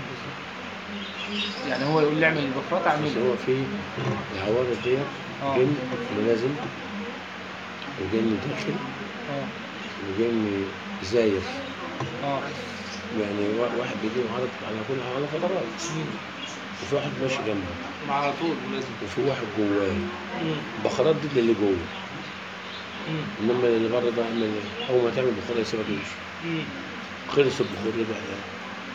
يعني هو يقول لي اعمل البخارات بس اعملها هو في العوارض ديت اه جن ملازم وجن داخل اه وجن زاير اه يعني وا- واحد بيجي عرض على كل على فترات وفي واحد ماشي جنبه مع على طول لازم وفي واحد جواه مم. بخارات دي اللي جوه مم. انما اللي بره ده عمل ايه؟ اول ما تعمل بخار يسيبك يمشي مم. خلص البخور اللي بقى يعني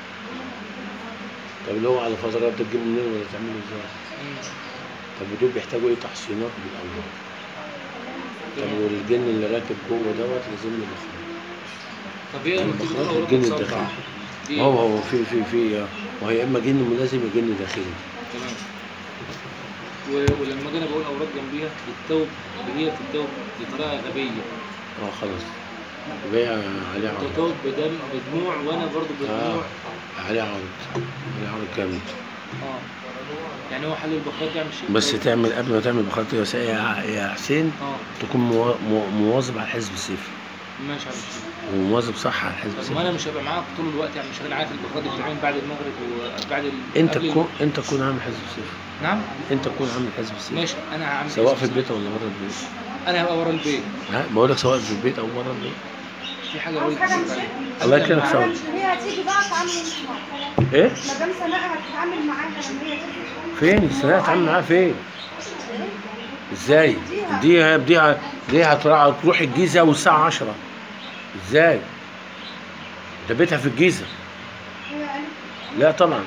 طب اللي هو على فترات ده تجيبه منين ولا تعمله ازاي؟ مم. طب ودول بيحتاجوا ايه تحصينات بالاول طب والجن اللي راكب جوه دوت لازم له بخار طب ايه لما تيجي بخارات تقول الجن تصدع؟ الداخلي دي هو هو في في في وهي يا اما جن ملازم يا جن داخلي تمام و- ولما اجي انا بقول اوراق جنبيها بتتوب هي بتتوب بطريقه غبيه اه خلاص بيع عليه عرض بتتوب بدم بدموع وانا برضو بدموع عليه عرض عليه عرض كامل اه يعني هو حل البخار ده مش بس تعمل قبل ما تعمل بخارات يا سا- يا يا حسين اه تكون موا- مو- مواظب على الحزب السيفي ماشي يا مش ومواظب صح على الحزب طب ما انا السيفي مش هبقى معاك طول الوقت يعني مش انا عارف البخار دي بتتعمل بعد المغرب وبعد ال... انت قبل ال- تكون انت تكون عامل حزب السيفي نعم انت تكون عامل حزب السيفي ماشي انا هعمل سواء حزب في البيت ولا بره البيت انا هبقى ورا البيت ها بقول لك سواء في البيت او بره البيت في حاجه عاوز قريت حاجة من بس- شيء؟ الله يكرمك أنا سوا مش هي هتيجي بقى اتعامل معاها ايه مدام سناء هتتعامل معاها لما هي تيجي فين السنه هتعمل معاها فين ازاي دي دي دي هتروح تروح الجيزه والساعه 10 ازاي ده بيتها في الجيزه هي قالت لا طبعا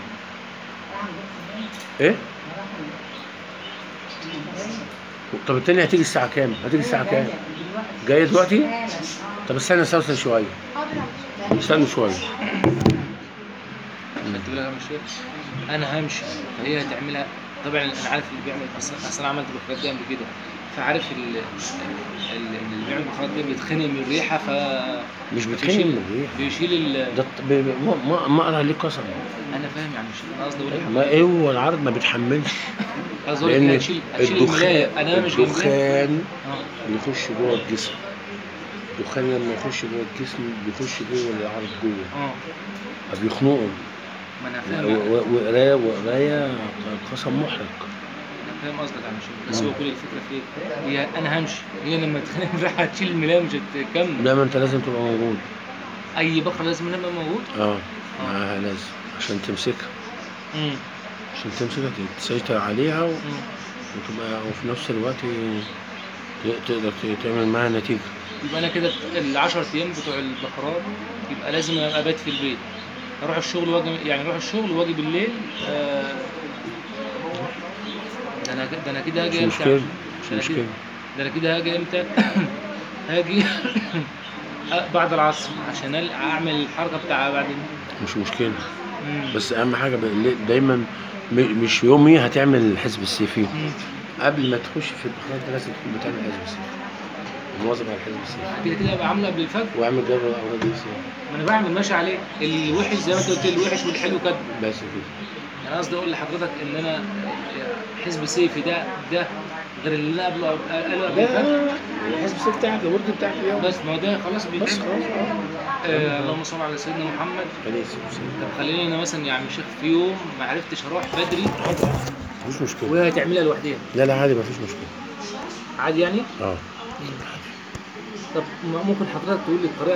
ايه طب التانية هتيجي الساعة كام؟ هتيجي الساعة كام؟ جاية دلوقتي؟ طب استنى استنى شوية حاضر يا مش استنى شوية خدت بالك يا مشير انا همشي فهي هتعملها طبعا انا عارف اللي بيعمل اصلا اصلا عملت بخارات دي قبل كده فعارف ال- ال- اللي بيعمل بخارات دي بيتخنق من الريحه ف مش بتخنق بيشيل- من الريحة. بيشيل ال... ده الط- ب- ب- ما- ما ما اقرا ليه قسم انا فاهم يعني مش انا قصدي اقول لك ما ايه هو العرض ما بيتحملش قصدي اقول لك لان إنها هتشيل هتشيل الملايه انا مش جنبها الدخان اه بيخش جوه الجسم الدخان لما يخش جوه الجسم بيخش جوه العرض جوه اه فبيخنقهم ما انا و- فاهم و- وقرايه وقرايه قسم محرق انا فاهم قصدك يا عم شيخ بس هو كل الفكره في ايه؟ هي انا همشي هي لما تتخانق من الريحه هتشيل الملايه مش هتكمل لا ما انت لازم تبقى موجود اي بكره لازم نبقى موجود اه معاها لازم عشان تمسكها امم عشان تمسكها تسيطر عليها و- امم وتبقى وفي نفس الوقت ت- تقدر ت- تعمل معاها نتيجة يبقى انا كده ال 10 ايام بتوع البقرات يبقى لازم ابقى ابات في البيت اروح الشغل واجي يعني اروح الشغل واجي بالليل آه، ده انا ده انا كده مش هاجي امتى مشكلة مش ده انا كده مشكلة ده انا كده هاجي امتى هاجي بعد العصر عشان أل- اعمل الحركه بتاع بعد مش مشكلة مم. بس أهم حاجة ب- دايما م- مش يومي هتعمل الحزب السيفي مم. قبل ما تخش في البخارات ده لازم تكون بتعمل حزب السيفي مواظب على الحزب السيفي كده كده ابقى عامله قبل الفجر واعمل جدول أوراد السيفي ما انا بعمل ماشي عليه الوحش زي ما انت قلت لي الوحش والحلو كاتبه بس كده يعني قصدي اقول لحضرتك ان انا حزب سيفي ده ده غير اللي انا قبله قالوا قبل لا كده لا لا الحزب السيف بتاعك الورد بتاعك اليوم بس ما هو ده خلاص بس بيتم خلاص اه آه اللهم صل على سيدنا محمد عليه الصلاة والسلام. طب خليني انا مثلا يعني شيخ في يوم ما عرفتش اروح بدري عادي عادي مفيش مشكلة وهي هتعملها لوحدها لا لا عادي مفيش مشكلة عادي يعني اه طب ممكن حضرتك تقول لي الطريقه